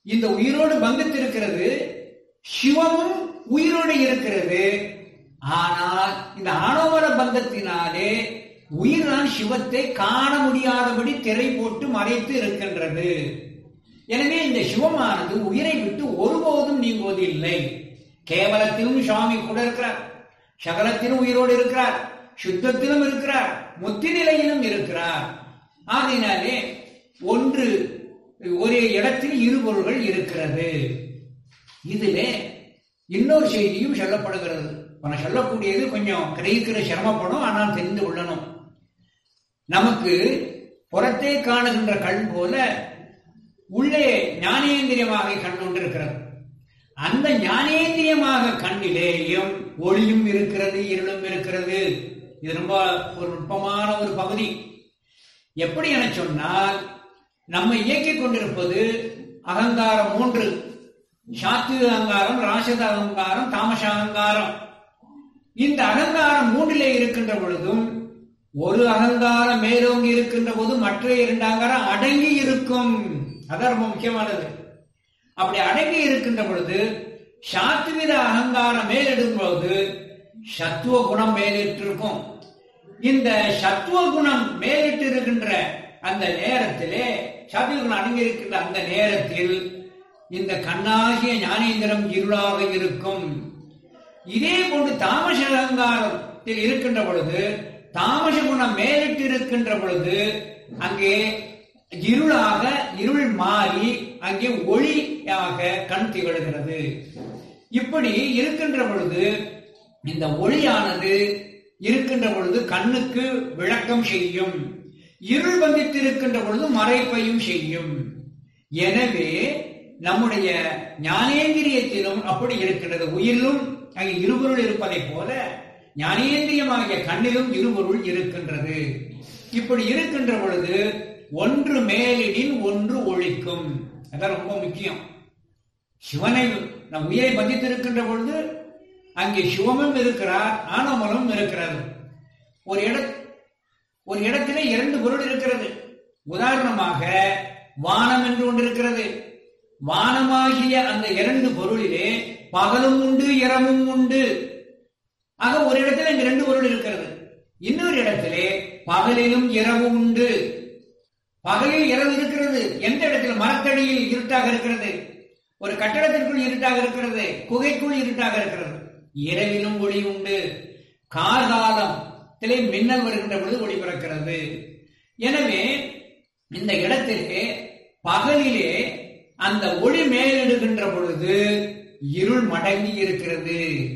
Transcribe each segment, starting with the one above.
இந்த உயிரோடு பந்தித்திருக்கிறது சிவமும் உயிரோடு இருக்கிறது ஆனால் இந்த ஆணவர பந்தத்தினாலே உயிர்தான் சிவத்தை காண முடியாதபடி திரை போட்டு மறைத்து இருக்கின்றது எனவே இந்த சிவமானது உயிரை விட்டு ஒருபோதும் நீங்குவது இல்லை கேவலத்திலும் சுவாமி கூட இருக்கிறார் சகலத்திலும் உயிரோடு இருக்கிறார் சுத்தத்திலும் இருக்கிறார் முத்தி நிலையிலும் இருக்கிறார் ஆகையினாலே ஒன்று ஒரே இடத்தில் இரு பொருள்கள் இருக்கிறது இதிலே இன்னொரு செய்தியும் சொல்லப்படுகிறது நான் சொல்லக்கூடியது கொஞ்சம் கிரகிக்கிற சிரமப்படும் ஆனால் தெரிந்து கொள்ளணும் நமக்கு புறத்தே காணுகின்ற கண் போல உள்ளே ஞானேந்திரியமாக கண் ஒன்று இருக்கிறது அந்த ஞானேந்திரியமாக கண்ணிலேயும் ஒளியும் இருக்கிறது இருளும் இருக்கிறது இது ரொம்ப ஒரு நுட்பமான ஒரு பகுதி எப்படி என சொன்னால் நம்மை இயக்கிக் கொண்டிருப்பது அகங்காரம் மூன்று சாத்விக அகங்காரம் ராசத அகங்காரம் தாமச அகங்காரம் இந்த அகங்காரம் மூன்றிலே இருக்கின்ற பொழுதும் ஒரு அகங்காரம் மேலோங்கி இருக்கின்ற போது மற்ற இரண்டு அகங்காரம் அடங்கி இருக்கும் அதான் ரொம்ப முக்கியமானது அப்படி அடங்கி இருக்கின்ற பொழுது சாத்வித அகங்காரம் மேலிடும் போது சத்துவ குணம் மேலிட்டிருக்கும் இந்த சத்துவ குணம் மேலிட்டு இருக்கின்ற அந்த நேரத்திலே சத்துவ குணம் அடங்கி இருக்கின்ற அந்த நேரத்தில் இந்த கண்ணாகிய ஞானேந்திரம் இருளாக இருக்கும் இதே போன்று தாமச அலங்காரத்தில் இருக்கின்ற பொழுது தாமச குணம் மேலிட்டு இருக்கின்ற பொழுது அங்கே இருளாக இருள் மாறி அங்கே ஒளியாக கண் திகழ்கிறது இப்படி இருக்கின்ற பொழுது இந்த ஒளியானது இருக்கின்ற பொழுது கண்ணுக்கு விளக்கம் செய்யும் இருள் வந்தித்து இருக்கின்ற பொழுது மறைப்பையும் செய்யும் எனவே நம்முடைய ஞானேந்திரியத்திலும் அப்படி இருக்கின்றது உயிரிலும் அங்கே இருபொருள் இருப்பதைப் போல ஞானேந்திரியமாகிய கண்ணிலும் இருபொருள் இருக்கின்றது இப்படி இருக்கின்ற பொழுது ஒன்று மேலிடின் ஒன்று ஒழிக்கும் அதான் ரொம்ப முக்கியம் சிவனை நம் உயிரை பந்தித்திருக்கின்ற பொழுது அங்கே சிவமும் இருக்கிறார் ஆனமலும் இருக்கிறது ஒரு இட ஒரு இடத்திலே இரண்டு பொருள் இருக்கிறது உதாரணமாக வானம் என்று ஒன்று இருக்கிறது வானமாகிய அந்த இரண்டு பொருளிலே பகலும் உண்டு இரவும் உண்டு ஆக ஒரு இடத்துல இங்க ரெண்டு பொருள் இருக்கிறது இன்னொரு இடத்திலே பகலிலும் இரவு உண்டு பகலில் இரவு இருக்கிறது எந்த இடத்துல மரத்தடியில் இருட்டாக இருக்கிறது ஒரு கட்டடத்திற்குள் இருட்டாக இருக்கிறது குகைக்குள் இருட்டாக இருக்கிறது இரவிலும் ஒளி உண்டு கார்காலத்திலே மின்னல் வருகின்ற பொழுது ஒளி பிறக்கிறது எனவே இந்த இடத்திலே பகலிலே அந்த ஒளி மேலிடுகின்ற பொழுது இருள் மடங்கி இருக்கிறது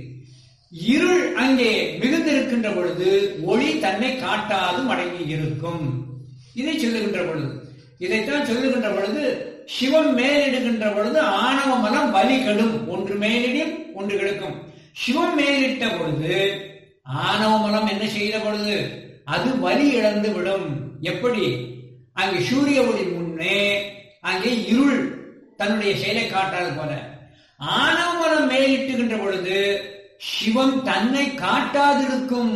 இருள் அங்கே மிகுந்திருக்கின்ற பொழுது ஒளி தன்னை காட்டாது மடங்கி இருக்கும் இதை சொல்லுகின்ற பொழுது இதைத்தான் சொல்லுகின்ற பொழுது சிவம் மேலிடுகின்ற பொழுது ஆணவ மலம் வலி கெடும் ஒன்று மேலிடும் ஒன்று கெடுக்கும் சிவம் மேலிட்ட பொழுது ஆணவ மலம் என்ன செய்த பொழுது அது வலி இழந்து விடும் எப்படி அங்கே சூரிய ஒளி முன்னே அங்கே இருள் தன்னுடைய செயலை காட்டாது போல ஆணவ மலம் மேலிட்டுகின்ற பொழுது சிவம் தன்னை காட்டாதிருக்கும்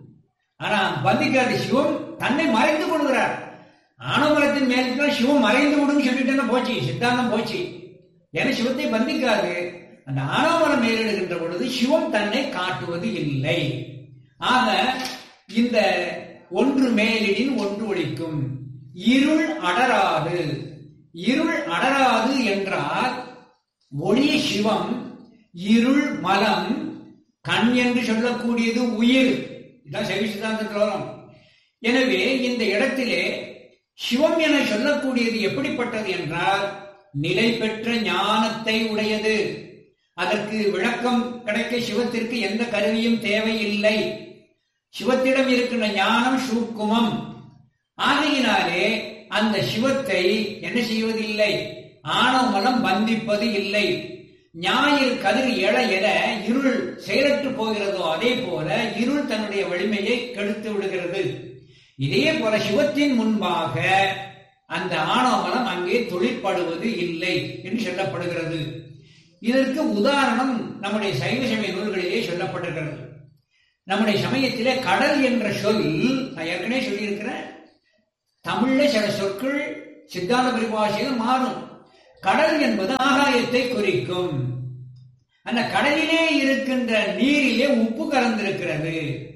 ஆனா பந்திக்காத சிவம் தன்னை மறைந்து கொள்கிறார் ஆணவமரத்தின் மேலிட்டு சிவம் மறைந்து விடும் சொல்லிட்டு போச்சு சித்தாந்தம் போச்சு ஏன்னா சிவத்தை பந்திக்காது அந்த ஆணவமரம் மேலிடுகின்ற பொழுது சிவம் தன்னை காட்டுவது இல்லை ஆக இந்த ஒன்று மேலிடின் ஒன்று ஒழிக்கும் இருள் அடராது இருள் அடராது என்றால் ஒளிய சிவம் இருள் மலம் கண் என்று சொல்லக்கூடியது உயிர் இதான் சைவ சித்தாந்தத்தில் வரும் எனவே இந்த இடத்திலே சிவம் என சொல்லக்கூடியது எப்படிப்பட்டது என்றால் நிலை பெற்ற ஞானத்தை உடையது அதற்கு விளக்கம் கிடைக்க சிவத்திற்கு எந்த கருவியும் தேவையில்லை சிவத்திடம் இருக்கின்ற ஞானம் சூக்குமம் ஆகையினாலே அந்த சிவத்தை என்ன செய்வதில்லை ஆணவமலம் பந்திப்பது இல்லை ஞாயிறு கதிர் எழ எழ இருள் செயலற்று போகிறதோ அதே போல இருள் தன்னுடைய வலிமையை கெடுத்து விடுகிறது இதே போல சிவத்தின் முன்பாக அந்த ஆணவமலம் அங்கே தொழிற்படுவது இல்லை என்று சொல்லப்படுகிறது இதற்கு உதாரணம் நம்முடைய சைவ சமய நூல்களிலே சொல்லப்பட்டிருக்கிறது நம்முடைய சமயத்திலே கடல் என்ற சொல் நான் ஏற்கனவே சொல்லியிருக்கிறேன் தமிழ்ல சில சொற்கள் சித்தாந்த பரிபாஷையில் மாறும் கடல் என்பது ஆகாயத்தை குறிக்கும் அந்த கடலிலே இருக்கின்ற நீரிலே உப்பு கலந்திருக்கிறது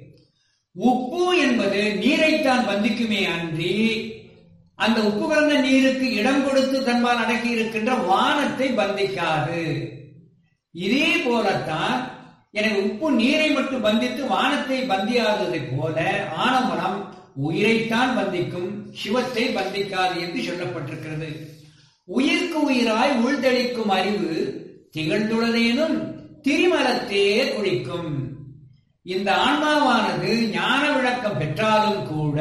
உப்பு என்பது நீரைத்தான் பந்திக்குமே அன்றி அந்த உப்பு கலந்த நீருக்கு இடம் கொடுத்து தன்பால் அடக்கி இருக்கின்ற வானத்தை பந்திக்காது இதே போலத்தான் எனவே உப்பு நீரை மட்டும் பந்தித்து வானத்தை பந்தியாததை போல ஆனமனம் உயிரைத்தான் பந்திக்கும் சிவத்தை பந்திக்காது என்று சொல்லப்பட்டிருக்கிறது உயிர்க்கு உயிராய் உள்தளிக்கும் அறிவு திகழ்ந்துள்ளதேனும் திரிமலத்தே குளிக்கும் இந்த ஆன்மாவானது ஞான விளக்கம் பெற்றாலும் கூட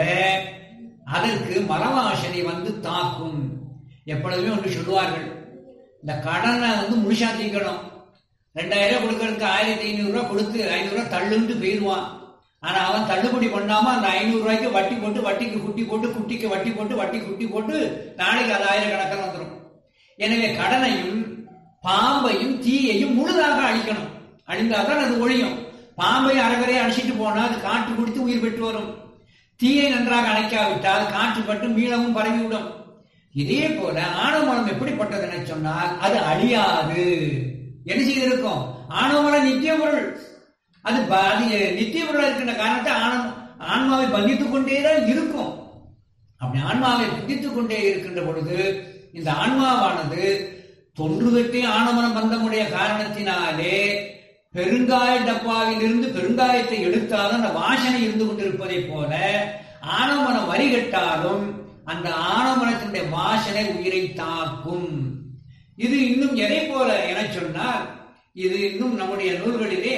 அதற்கு மலவாசனை வந்து தாக்கும் எப்பொழுதுமே ஒன்று சொல்லுவார்கள் இந்த கடனை வந்து முழுசா தீக்கணும் ரெண்டாயிரம் கொடுக்கறதுக்கு ஆயிரத்தி ஐநூறு ரூபாய் கொடுத்து ஐநூறு ரூபாய் தள்ளுண்டு போயிடுவான் ஆனா அவன் தள்ளுபடி பண்ணாம அந்த ஐநூறு ரூபாய்க்கு வட்டி போட்டு வட்டிக்கு குட்டி போட்டு குட்டிக்கு வட்டி போட்டு வட்டி குட்டி போட்டு நாளைக்கு அது ஆயிரக்கணக்கில் வந்துடும் எனவே கடனையும் பாம்பையும் தீயையும் முழுதாக அழிக்கணும் அழிந்தால்தான் அது ஒழியும் பாம்பை அரைவரை அழிச்சிட்டு போனா அது காற்று குடித்து உயிர் பெற்று வரும் தீயை நன்றாக அணைக்காவிட்டால் காற்று பட்டு மீளவும் பரவிவிடும் இதே போல ஆணவமலம் எப்படிப்பட்டது என சொன்னால் அது அழியாது என்ன செய்திருக்கும் ஆணவமலம் நித்திய பொருள் அது ப- அது நித்திய பொருள் இருக்கின்ற காரணத்தை ஆணவம் ஆன்மாவை பந்தித்துக் கொண்டே தான் இருக்கும் அப்படி ஆன்மாவை புதித்துக் கொண்டே இருக்கின்ற பொழுது இந்த ஆன்மாவானது தொன்றுதட்டி ஆணவனம் பந்தமுடைய காரணத்தினாலே பெருங்காய டப்பாவில் இருந்து பெருங்காயத்தை எடுத்தாலும் அந்த வாசனை இருந்து கொண்டிருப்பதை போல ஆணவனம் வரிகட்டாலும் அந்த ஆணவனத்தினுடைய வாசனை உயிரை தாக்கும் இது இன்னும் எதை போல என சொன்னால் இது இன்னும் நம்முடைய நூல்களிலே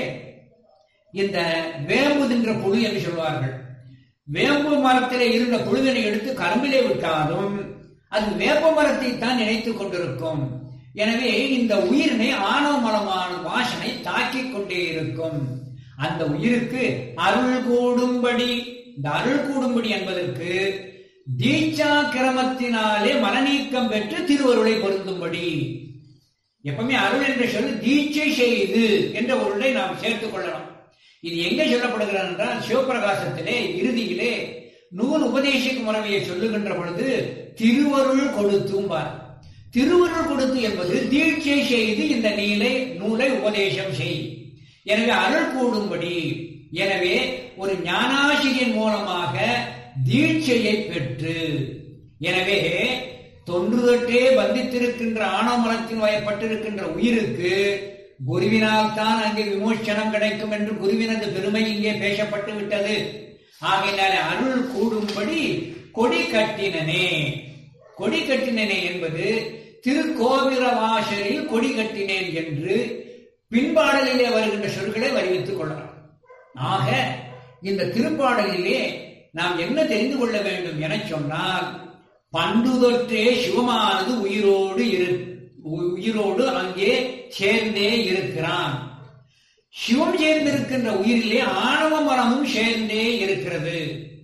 இந்த வேம்பு தின்ற புழு என்று சொல்வார்கள் வேம்பு மரத்திலே இருந்த புழுவினை எடுத்து கரும்பிலே விட்டாலும் அது வேப்ப மரத்தை தான் நினைத்துக் கொண்டிருக்கும் எனவே இந்த உயிரினை ஆணவ மலமான வாசனை தாக்கிக் கொண்டே இருக்கும் அந்த உயிருக்கு அருள் கூடும்படி இந்த அருள் கூடும்படி என்பதற்கு தீட்சா கிரமத்தினாலே மனநீக்கம் பெற்று திருவருளை பொருந்தும்படி எப்பவுமே அருள் என்ற சொல் தீட்சை செய்து என்ற பொருளை நாம் சேர்த்துக் கொள்ளலாம் இது எங்கே சொல்லப்படுகிறது என்றால் சிவபிரகாசத்திலே இறுதியிலே நூல் உபதேசிக்கு முறைமையை சொல்லுகின்ற பொழுது திருவருள் கொடுத்தும்பார் திருவருள் கொடுத்து என்பது தீட்சை செய்து இந்த நீலை நூலை உபதேசம் செய் எனவே அருள் கூடும்படி எனவே ஒரு ஞானாசிரியன் மூலமாக தீட்சையை பெற்று எனவே தொன்றுதொட்டே பந்தித்திருக்கின்ற ஆணவமலத்தின் வயப்பட்டிருக்கின்ற உயிருக்கு குருவினால் தான் அங்கே விமோச்சனம் கிடைக்கும் என்று குருவினது பெருமை இங்கே பேசப்பட்டு விட்டது ஆகையினாலே அருள் கூடும்படி கொடி கட்டினனே கொடி கட்டினனே என்பது திருக்கோவிரவாசலில் கொடி கட்டினேன் என்று பின்பாடலிலே வருகின்ற சொற்களை வரிவித்துக் கொள்ளலாம் ஆக இந்த திருப்பாடலிலே நாம் என்ன தெரிந்து கொள்ள வேண்டும் என சொன்னால் பண்டு தொற்றே சிவமானது உயிரோடு இரு உயிரோடு அங்கே சேர்ந்தே இருக்கிறான் சிவம் சேர்ந்திருக்கின்ற உயிரிலே ஆணவ மனமும் சேர்ந்தே இருக்கிறது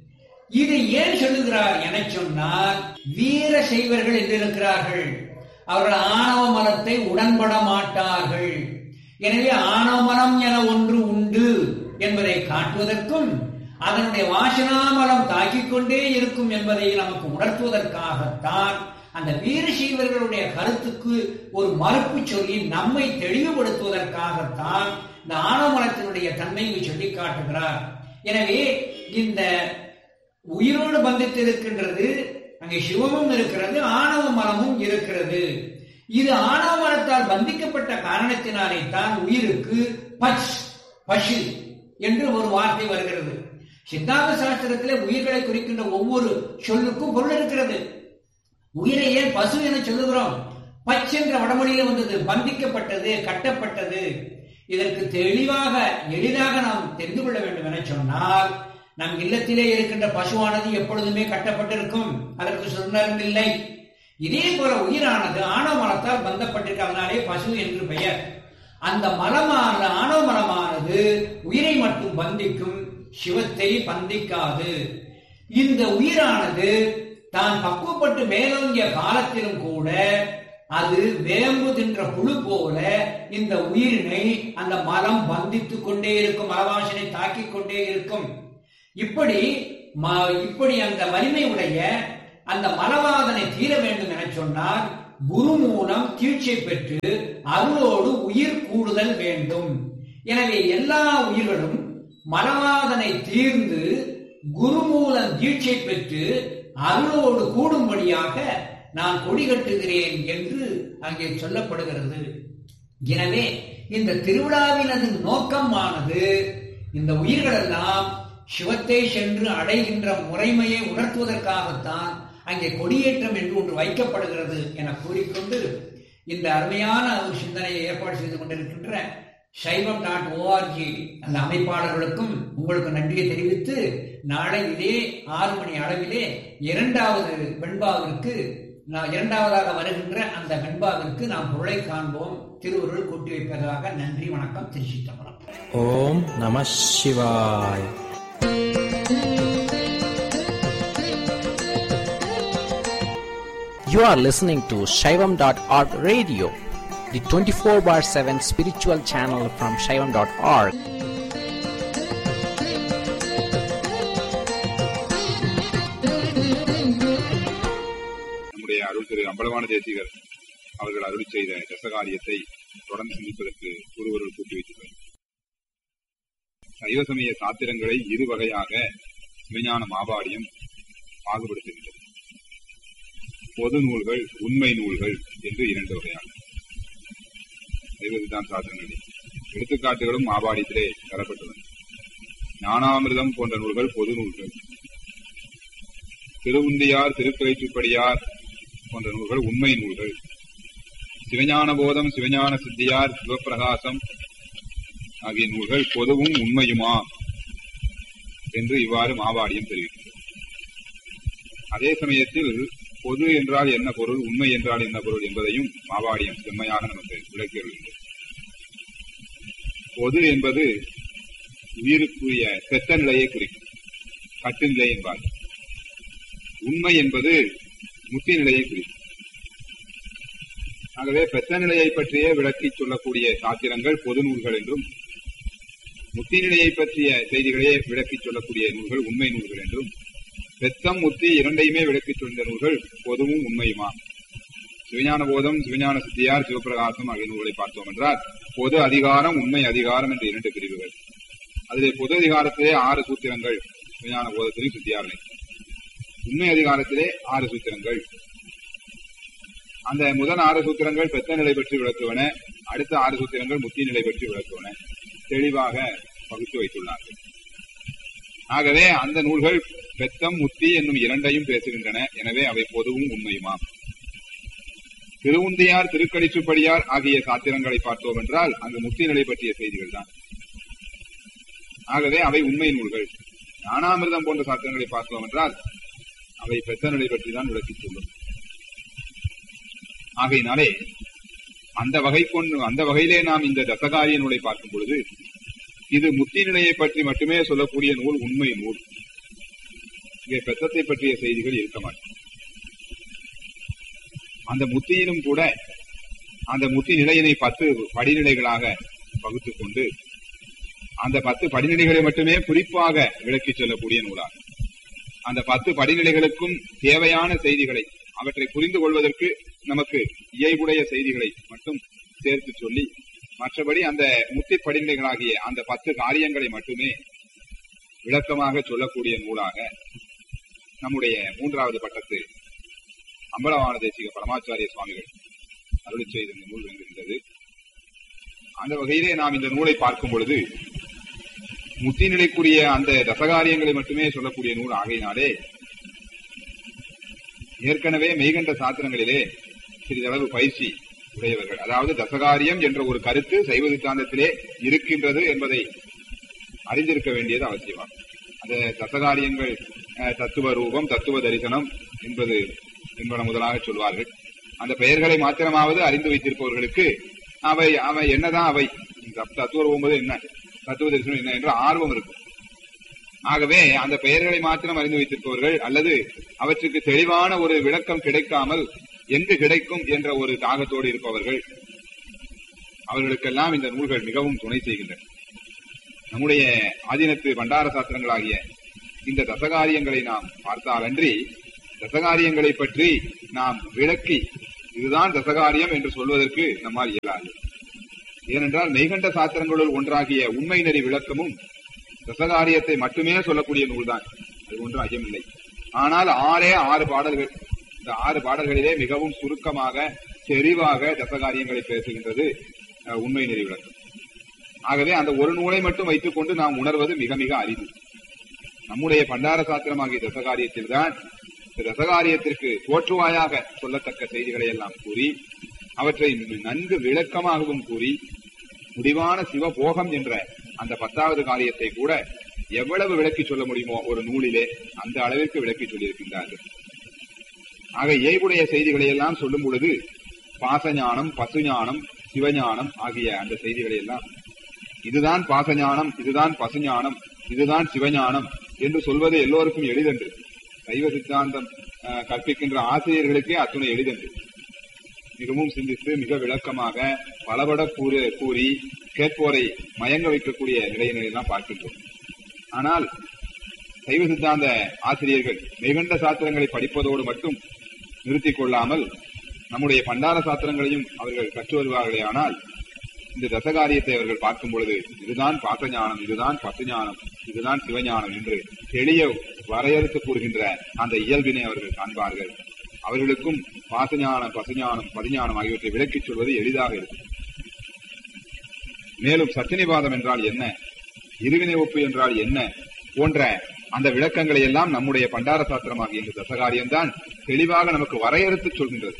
இதை ஏன் சொல்லுகிறார் என சொன்னால் வீர செய்வர்கள் என்று இருக்கிறார்கள் அவர்கள் ஆணவ மலத்தை உடன்பட மாட்டார்கள் எனவே ஆணவ மலம் என ஒன்று உண்டு என்பதை காட்டுவதற்கும் அதனுடைய வாசனாமலம் தாக்கிக் கொண்டே இருக்கும் என்பதை நமக்கு உணர்த்துவதற்காகத்தான் அந்த வீர சீவர்களுடைய கருத்துக்கு ஒரு மறுப்பு சொல்லி நம்மை தெளிவுபடுத்துவதற்காகத்தான் இந்த ஆணவமலத்தினுடைய தன்மையை சொல்லி காட்டுகிறார் எனவே இந்த உயிரோடு பந்தித்து இருக்கின்றது அங்கே சிவமும் இருக்கிறது ஆணவ மலமும் இருக்கிறது இது ஆணவ மலத்தால் பந்திக்கப்பட்ட காரணத்தினாலே தான் உயிருக்கு பச் பசு என்று ஒரு வார்த்தை வருகிறது சித்தாந்த சாஸ்திரத்திலே உயிர்களை குறிக்கின்ற ஒவ்வொரு சொல்லுக்கும் பொருள் இருக்கிறது உயிரை ஏன் பசு என சொல்லுகிறோம் பச் என்ற வடமொழியில வந்தது பந்திக்கப்பட்டது கட்டப்பட்டது இதற்கு தெளிவாக எளிதாக நாம் தெரிந்து கொள்ள வேண்டும் என சொன்னால் நம் இல்லத்திலே இருக்கின்ற பசுவானது எப்பொழுதுமே கட்டப்பட்டிருக்கும் அதற்கு சுதந்திரம் இல்லை இதே போல உயிரானது ஆணவ மலத்தால் பந்தப்பட்டிருக்கிறதுனாலே பசு என்று பெயர் அந்த மலமானது ஆணவ மலமானது உயிரை மட்டும் பந்திக்கும் சிவத்தை பந்திக்காது இந்த உயிரானது தான் பக்குவப்பட்டு மேலோங்கிய காலத்திலும் கூட அது வேம்பு தின்ற புழு போல இந்த உயிரினை அந்த மலம் பந்தித்துக் கொண்டே இருக்கும் மலவாசனை தாக்கிக் கொண்டே இருக்கும் இப்படி ம- இப்படி அந்த வலிமை உடைய அந்த மலவாதனை தீர வேண்டும் என சொன்னால் குரு மூலம் தீட்சை பெற்று அருளோடு உயிர் கூடுதல் வேண்டும் எனவே எல்லா உயிர்களும் மலவாதனை தீர்ந்து குரு மூலம் தீட்சை பெற்று அருளோடு கூடும்படியாக நான் கொடி கட்டுகிறேன் என்று அங்கே சொல்லப்படுகிறது எனவே இந்த திருவிழாவினது நோக்கமானது இந்த உயிர்களெல்லாம் சிவத்தை சென்று அடைகின்ற முறைமையை உணர்த்துவதற்காகத்தான் அங்கே கொடியேற்றம் என்று ஒன்று வைக்கப்படுகிறது என கூறிக்கொண்டு இந்த அருமையான ஒரு சிந்தனையை ஏற்பாடு செய்து கொண்டிருக்கின்ற சைவம் டாட் ஓஆர்ஜி அந்த அமைப்பாளர்களுக்கும் உங்களுக்கு நன்றியை தெரிவித்து நாளை இதே ஆறு மணி அளவிலே இரண்டாவது வெண்பாவிற்கு நான் இரண்டாவதாக வருகின்ற அந்த வெண்பாவிற்கு நாம் பொருளை காண்போம் திருவருள் கூட்டி வைப்பதாக நன்றி வணக்கம் திருச்சி தமிழம் ஓம் நம சிவாய் You are listening to Shaivam.org radio, the 24 bar 7 spiritual channel from Shaivam.org. நம்முடைய அருள் திரு அம்பலவான தேசிகர் அவர்கள் அருள் செய்த ரசகாரியத்தை தொடர்ந்து சிந்திப்பதற்கு ஒருவர்கள் கூட்டி வைத்துள்ளனர் சைவ சமய சாத்திரங்களை இரு வகையாக சிவஞான மாபாடியம் பாகுபடுத்துகின்றது பொது நூல்கள் உண்மை நூல்கள் என்று இரண்டு வகையாகும் சைவ சித்தாந்த சாத்திரங்களில் எடுத்துக்காட்டுகளும் மாபாடியத்திலே தரப்பட்டுள்ளன ஞானாமிர்தம் போன்ற நூல்கள் பொது நூல்கள் திருவுந்தியார் திருக்கலைச்சுப்படியார் போன்ற நூல்கள் உண்மை நூல்கள் சிவஞான போதம் சிவஞான சித்தியார் சிவப்பிரகாசம் ஆகிய நூல்கள் பொதுவும் உண்மையுமா என்று இவ்வாறு மாவாடியம் தெரிவிக்கிறது அதே சமயத்தில் பொது என்றால் என்ன பொருள் உண்மை என்றால் என்ன பொருள் என்பதையும் மாவாடியம் செம்மையாக நமக்கு விளக்கி வருகின்றது பொது என்பது உயிருக்குரிய செத்த நிலையை குறிக்கும் கட்டு நிலை என்பார் உண்மை என்பது முத்தி நிலையை குறிக்கும் ஆகவே பெற்ற நிலையை பற்றியே விளக்கி சொல்லக்கூடிய சாத்திரங்கள் பொது நூல்கள் என்றும் முத்தி நிலையை பற்றிய செய்திகளையே விளக்கி சொல்லக்கூடிய நூல்கள் உண்மை நூல்கள் என்றும் பெத்தம் முத்தி இரண்டையுமே விளக்கி சொல்கின்ற நூல்கள் பொதுவும் உண்மையுமா சிவஞான போதம் சிவஞான சித்தியார் சிவபிரகாசம் ஆகிய நூல்களை பார்த்தோம் என்றால் பொது அதிகாரம் உண்மை அதிகாரம் என்ற இரண்டு பிரிவுகள் அதிலே பொது அதிகாரத்திலே ஆறு சூத்திரங்கள் சிவஞான போதத்திலும் சித்தியாரிலே உண்மை அதிகாரத்திலே ஆறு சூத்திரங்கள் அந்த முதல் ஆறு சூத்திரங்கள் பெத்த நிலை பற்றி விளக்குவன அடுத்த ஆறு சூத்திரங்கள் முத்தி நிலை பற்றி விளக்குவன தெளிவாக பகுத்து வைத்துள்ளார்கள் ஆகவே அந்த நூல்கள் பெத்தம் முத்தி என்னும் இரண்டையும் பேசுகின்றன எனவே அவை பொதுவும் உண்மையுமாம் திருவுந்தியார் திருக்கடிச்சுப்படியார் ஆகிய சாத்திரங்களை பார்த்தோம் என்றால் அங்கு முத்தி நிலை பற்றிய செய்திகள் தான் ஆகவே அவை உண்மை நூல்கள் ஞானாமிர்தம் போன்ற சாத்திரங்களை பார்த்தோம் என்றால் அவை பெத்த நிலை பற்றி தான் விளக்கிச் சொல்லும் ஆகையினாலே அந்த வகை கொண்டு அந்த வகையிலே நாம் இந்த தசகாரிய நூலை பார்க்கும் பொழுது இது முத்தி நிலையை பற்றி மட்டுமே சொல்லக்கூடிய நூல் உண்மை நூல் இங்கே பெத்தத்தை பற்றிய செய்திகள் இருக்க மாட்டேன் அந்த முத்தியிலும் கூட அந்த முத்தி நிலையினை பத்து படிநிலைகளாக வகுத்துக் கொண்டு அந்த பத்து படிநிலைகளை மட்டுமே குறிப்பாக விளக்கிச் சொல்லக்கூடிய நூலாகும் அந்த பத்து படிநிலைகளுக்கும் தேவையான செய்திகளை அவற்றை புரிந்து கொள்வதற்கு நமக்கு இயல்புடைய செய்திகளை மட்டும் சேர்த்து சொல்லி மற்றபடி அந்த முத்தி படிநிலைகளாகிய அந்த பத்து காரியங்களை மட்டுமே விளக்கமாக சொல்லக்கூடிய நூலாக நம்முடைய மூன்றாவது பட்டத்து அம்பலவான தேசிக பரமாச்சாரிய சுவாமிகள் அருளி செய்த இந்த நூல் வென்றிருந்தது அந்த வகையிலே நாம் இந்த நூலை பார்க்கும் பொழுது முத்தி நிலைக்குரிய அந்த தசகாரியங்களை மட்டுமே சொல்லக்கூடிய நூல் ஆகையினாலே ஏற்கனவே மெய்கண்ட சாத்திரங்களிலே சிறிதளவு பயிற்சி உடையவர்கள் அதாவது தசகாரியம் என்ற ஒரு கருத்து சைவ சித்தாந்தத்திலே இருக்கின்றது என்பதை அறிந்திருக்க வேண்டியது அவசியமாகும் அந்த தசகாரியங்கள் அஹ், தத்துவ ரூபம் தத்துவ தரிசனம் என்பது என்பன முதலாக சொல்வார்கள் அந்த பெயர்களை மாத்திரமாவது அறிந்து வைத்திருப்பவர்களுக்கு அவை அவை என்னதான் அவை தத்- தத்துவ ரூபம் என்பது என்ன தத்துவ தரிசனம் என்ன என்ற ஆர்வம் இருக்கும் ஆகவே அந்த பெயர்களை மாத்திரம் அறிந்து வைத்திருப்பவர்கள் அல்லது அவற்றுக்கு தெளிவான ஒரு விளக்கம் கிடைக்காமல் எங்கு கிடைக்கும் என்ற ஒரு தாகத்தோடு இருப்பவர்கள் அவர்களுக்கெல்லாம் இந்த நூல்கள் மிகவும் துணை செய்கின்றன நம்முடைய ஆதீனத்து பண்டார சாஸ்திரங்களாகிய இந்த தசகாரியங்களை நாம் பார்த்தாலன்றி தசகாரியங்களை பற்றி நாம் விளக்கி இதுதான் தசகாரியம் என்று சொல்வதற்கு நம்மால் இயலாது ஏனென்றால் மெய்கண்ட சாத்திரங்களுள் ஒன்றாகிய உண்மை நெறி விளக்கமும் தசகாரியத்தை மட்டுமே சொல்லக்கூடிய நூல்தான் அது ஒன்றும் ஐயமில்லை ஆனால் ஆறே ஆறு பாடல்கள் இந்த ஆறு பாடல்களிலே மிகவும் சுருக்கமாக தெளிவாக தசகாரியங்களை பேசுகின்றது அஹ், உண்மை நெறி விளக்கம் ஆகவே அந்த ஒரு நூலை மட்டும் வைத்துக் கொண்டு நாம் உணர்வது மிக மிக அரிது நம்முடைய பண்டார சாத்திரமாகிய தசகாரியத்தில் தான் இந்த தசகாரியத்திற்கு தோற்றுவாயாக சொல்லத்தக்க செய்திகளை எல்லாம் கூறி அவற்றை நன்கு விளக்கமாகவும் கூறி முடிவான சிவபோகம் என்ற அந்த பத்தாவது காரியத்தை கூட எவ்வளவு விளக்கி சொல்ல முடியுமோ ஒரு நூலிலே அந்த அளவிற்கு விளக்கி சொல்லியிருக்கின்றார்கள் ஆக ஏகுடைய செய்திகளை எல்லாம் சொல்லும் பொழுது பாசஞானம் பசுஞானம் சிவஞானம் ஆகிய அந்த செய்திகளை எல்லாம் இதுதான் பாசஞானம் இதுதான் பசுஞானம் இதுதான் சிவஞானம் என்று சொல்வது எல்லோருக்கும் எளிதன்று சைவ சித்தாந்தம் அஹ், கற்பிக்கின்ற ஆசிரியர்களுக்கே அத்துணை எளிதன்று மிகவும் சிந்தித்து மிக விளக்கமாக பலபட கூறு கூறி கேட்போரை மயங்க வைக்கக்கூடிய நிலையினை எல்லாம் பார்க்கின்றோம் ஆனால் சைவ சித்தாந்த ஆசிரியர்கள் மெய்கண்ட சாத்திரங்களை படிப்பதோடு மட்டும் நிறுத்திக் கொள்ளாமல் நம்முடைய பண்டார சாத்திரங்களையும் அவர்கள் கற்று வருவார்களே ஆனால் இந்த தசகாரியத்தை அவர்கள் பார்க்கும் பொழுது இதுதான் பாசஞானம் இதுதான் பசுஞானம் இதுதான் சிவஞானம் என்று எளிய வரையறுத்து கூறுகின்ற அந்த இயல்பினை அவர்கள் காண்பார்கள் அவர்களுக்கும் பாசஞானம் பசுஞானம் பதிஞானம் ஆகியவற்றை விளக்கிச் சொல்வது எளிதாக இருக்கும் மேலும் சத்தினிவாதம் என்றால் என்ன இருவினை ஒப்பு என்றால் என்ன போன்ற அந்த விளக்கங்களை எல்லாம் நம்முடைய பண்டார சாத்திரமாகிய இந்த தசகாரியம்தான் தெளிவாக நமக்கு வரையறுத்து சொல்கின்றது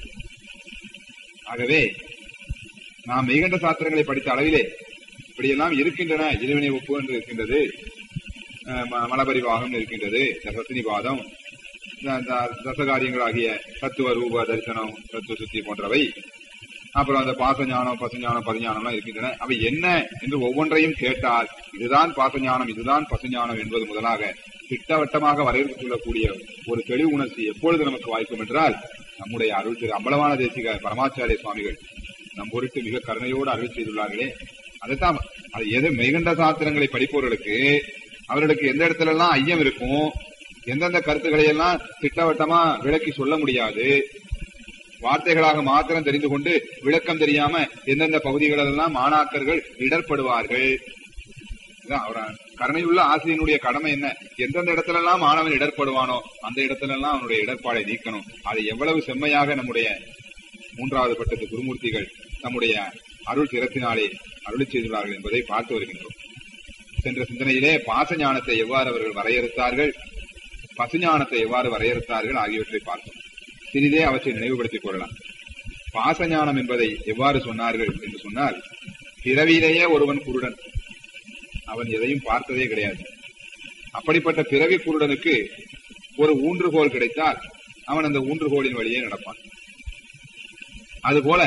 ஆகவே நாம் மெய்கண்ட சாத்திரங்களை படித்த அளவிலே இப்படியெல்லாம் இருக்கின்றன இருவினை ஒப்பு என்று இருக்கின்றது அஹ் ம- மலபரிவாகம் இருக்கின்றது சத்தினிவாதம் த- த- தசகாரியங்களாகிய தத்துவ ரூப தரிசனம் தத்துவ சுத்தி போன்றவை அப்புறம் அந்த பாசஞானம் பசுஞானம் பதிஞானம்லாம் இருக்கின்றன அவை என்ன என்று ஒவ்வொன்றையும் கேட்டால் இதுதான் பாசஞானம் இதுதான் பசுஞானம் என்பது முதலாக திட்டவட்டமாக வரையறுத்து சொல்லக்கூடிய ஒரு தெளிவு உணர்ச்சி எப்பொழுது நமக்கு வாய்க்கும் என்றால் நம்முடைய அருள் திரு அம்பலவான தேசிக பரமாச்சாரிய சுவாமிகள் நம் பொருட்டு மிக கருணையோடு அருள் செய்துள்ளார்களே அதைத்தான் அது எது மெய்கண்ட சாத்திரங்களை படிப்பவர்களுக்கு அவர்களுக்கு எந்த இடத்துல எல்லாம் ஐயம் இருக்கும் எந்தெந்த கருத்துக்களை எல்லாம் திட்டவட்டமா விளக்கி சொல்ல முடியாது வார்த்தைகளாக மாத்திரம் தெரிந்து கொண்டு விளக்கம் தெரியாம எந்தெந்த பகுதிகளெல்லாம் மாணாக்கர்கள் இடர்படுவார்கள் இதான் அவர கருணையுள்ள ஆசிரியனுடைய கடமை என்ன எந்தெந்த இடத்துல எல்லாம் மாணவன் இடர்படுவானோ அந்த இடத்துல எல்லாம் அவனுடைய இடர்பாடை நீக்கணும் அதை எவ்வளவு செம்மையாக நம்முடைய மூன்றாவது பட்டத்து குருமூர்த்திகள் நம்முடைய அருள் திறத்தினாலே அருளி செய்துள்ளார்கள் என்பதை பார்த்து வருகின்றோம் சென்ற சிந்தனையிலே பாச ஞானத்தை எவ்வாறு அவர்கள் வரையறுத்தார்கள் பசுஞானத்தை எவ்வாறு வரையறுத்தார்கள் ஆகியவற்றை பார்த்தோம் சிறிதே அவற்றை நினைவுபடுத்திக் கொள்ளலாம் பாசஞானம் என்பதை எவ்வாறு சொன்னார்கள் என்று சொன்னால் பிறவியிலேயே ஒருவன் குருடன் அவன் எதையும் பார்த்ததே கிடையாது அப்படிப்பட்ட பிறவி குருடனுக்கு ஒரு ஊன்றுகோல் கிடைத்தால் அவன் அந்த ஊன்றுகோலின் வழியே நடப்பான் அதுபோல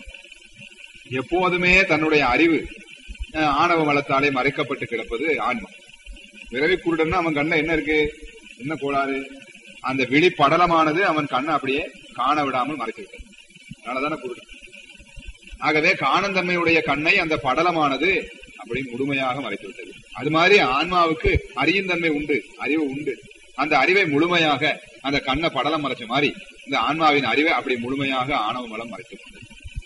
எப்போதுமே தன்னுடைய அறிவு அஹ், ஆணவ மலத்தாலே மறைக்கப்பட்டு கிடப்பது ஆன்மா பிறவி குருடன்னா அவன் கண்ண என்ன இருக்கு என்ன கோளாறு அந்த விழி படலமானது அவன் கண்ணை அப்படியே காண விடாமல் மறைத்து விட்டது அதனாலதானே குருடன் ஆகவே காணந்தன்மையுடைய கண்ணை அந்த படலமானது அப்படி முழுமையாக மறைத்து விட்டது அது மாதிரி ஆன்மாவுக்கு அறியும் தன்மை உண்டு அறிவு உண்டு அந்த அறிவை முழுமையாக அந்த கண்ணை படலம் மறைச்ச மாதிரி இந்த ஆன்மாவின் அறிவை அப்படி முழுமையாக ஆணவ மலம் மறைத்து கொண்டது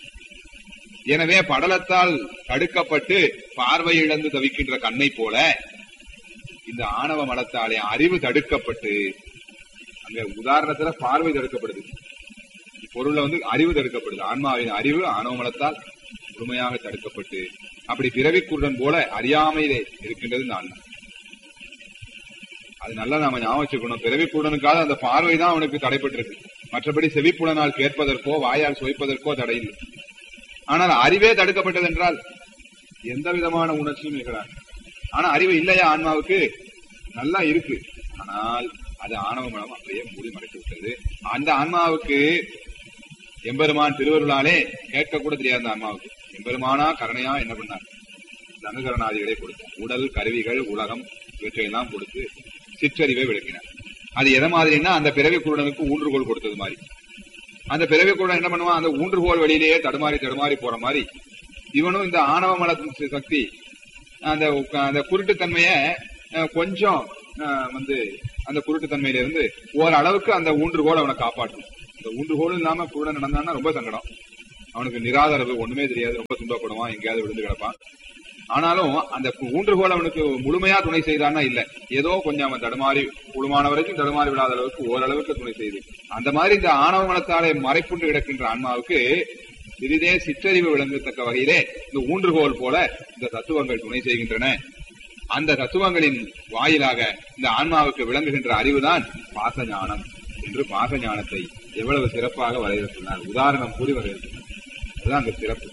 எனவே படலத்தால் தடுக்கப்பட்டு பார்வை இழந்து தவிக்கின்ற கண்ணை போல இந்த ஆணவ மலத்தாலே அறிவு தடுக்கப்பட்டு அங்க உதாரணத்துல பார்வை தடுக்கப்படுது பொருள்ல வந்து அறிவு தடுக்கப்படுது ஆன்மாவின் அறிவு ஆணவ மலத்தால் முழுமையாக தடுக்கப்பட்டு அப்படி பிறவி குருடன் போல அறியாமையிலே இருக்கின்றது இந்த ஆன்மா அது நல்லா நாம ஞாபகம் வச்சுக்கணும் பிறவி குருடனுக்காக அந்த பார்வை தான் அவனுக்கு தடைப்பட்டிருக்கு மற்றபடி செவிப்புலனால் கேட்பதற்கோ வாயால் சுவைப்பதற்கோ தடையில்லை ஆனால் அறிவே தடுக்கப்பட்டது என்றால் எந்த விதமான உணர்ச்சியும் நிகழாது ஆனா அறிவு இல்லையா ஆன்மாவுக்கு நல்லா இருக்கு ஆனால் அது ஆணவ மனம் அப்படியே மூடி மறைத்து விட்டது அந்த ஆன்மாவுக்கு எம்பெருமான் திருவருளாலே கேட்க கூட தெரியாது அந்த ஆன்மாவுக்கு எம்பெருமானா கருணையா என்ன பண்ணார் தனுகரணாதிகளை கொடுத்தார் உடல் கருவிகள் உலகம் இவற்றையெல்லாம் கொடுத்து சிற்றறிவை விளக்கினார் அது எதை மாதிரின்னா அந்த பிறவி குருடனுக்கு ஊன்றுகோல் கொடுத்தது மாதிரி அந்த பிறவி குருடன் என்ன பண்ணுவான் அந்த ஊன்றுகோல் வழியிலேயே தடுமாறி தடுமாறி போற மாதிரி இவனும் இந்த ஆணவ மலத்தின் சக்தி அந்த அந்த குருட்டுத்தன்மைய அஹ், கொஞ்சம் அஹ், வந்து அந்த குருட்டுத்தன்மையில இருந்து ஓரளவுக்கு அந்த ஊன்றுகோல் அவனை காப்பாற்றும் இந்த ஊன்றுகோலும் இல்லாம கூட நடந்தான்னா ரொம்ப சங்கடம் அவனுக்கு நிராதரவு ஒண்ணுமே தெரியாது ரொம்ப துன்பப்படுவான் எங்கேயாவது விழுந்து கிடப்பான் ஆனாலும் அந்த ஊன்றுகோல் அவனுக்கு முழுமையா துணை செய்தான்னா இல்ல ஏதோ கொஞ்சம் அவன் தடுமாறி கூடுமான வரைக்கும் தடுமாறி விடாத அளவுக்கு ஓரளவுக்கு துணை செய்து அந்த மாதிரி இந்த ஆணவ மனத்தாலே மறைப்புண்டு கிடக்கின்ற ஆன்மாவுக்கு சிறிதே சிற்றறிவு விளங்கத்தக்க வகையிலே இந்த ஊன்றுகோல் போல இந்த தத்துவங்கள் துணை செய்கின்றன அந்த தத்துவங்களின் வாயிலாக இந்த ஆன்மாவுக்கு விளங்குகின்ற அறிவுதான் பாசஞானம் என்று பாசஞானத்தை எவ்வளவு சிறப்பாக வரையறுத்துள்ளார் உதாரணம் கூறி வரையறுத்துள்ளார் அதுதான் அங்க சிறப்பு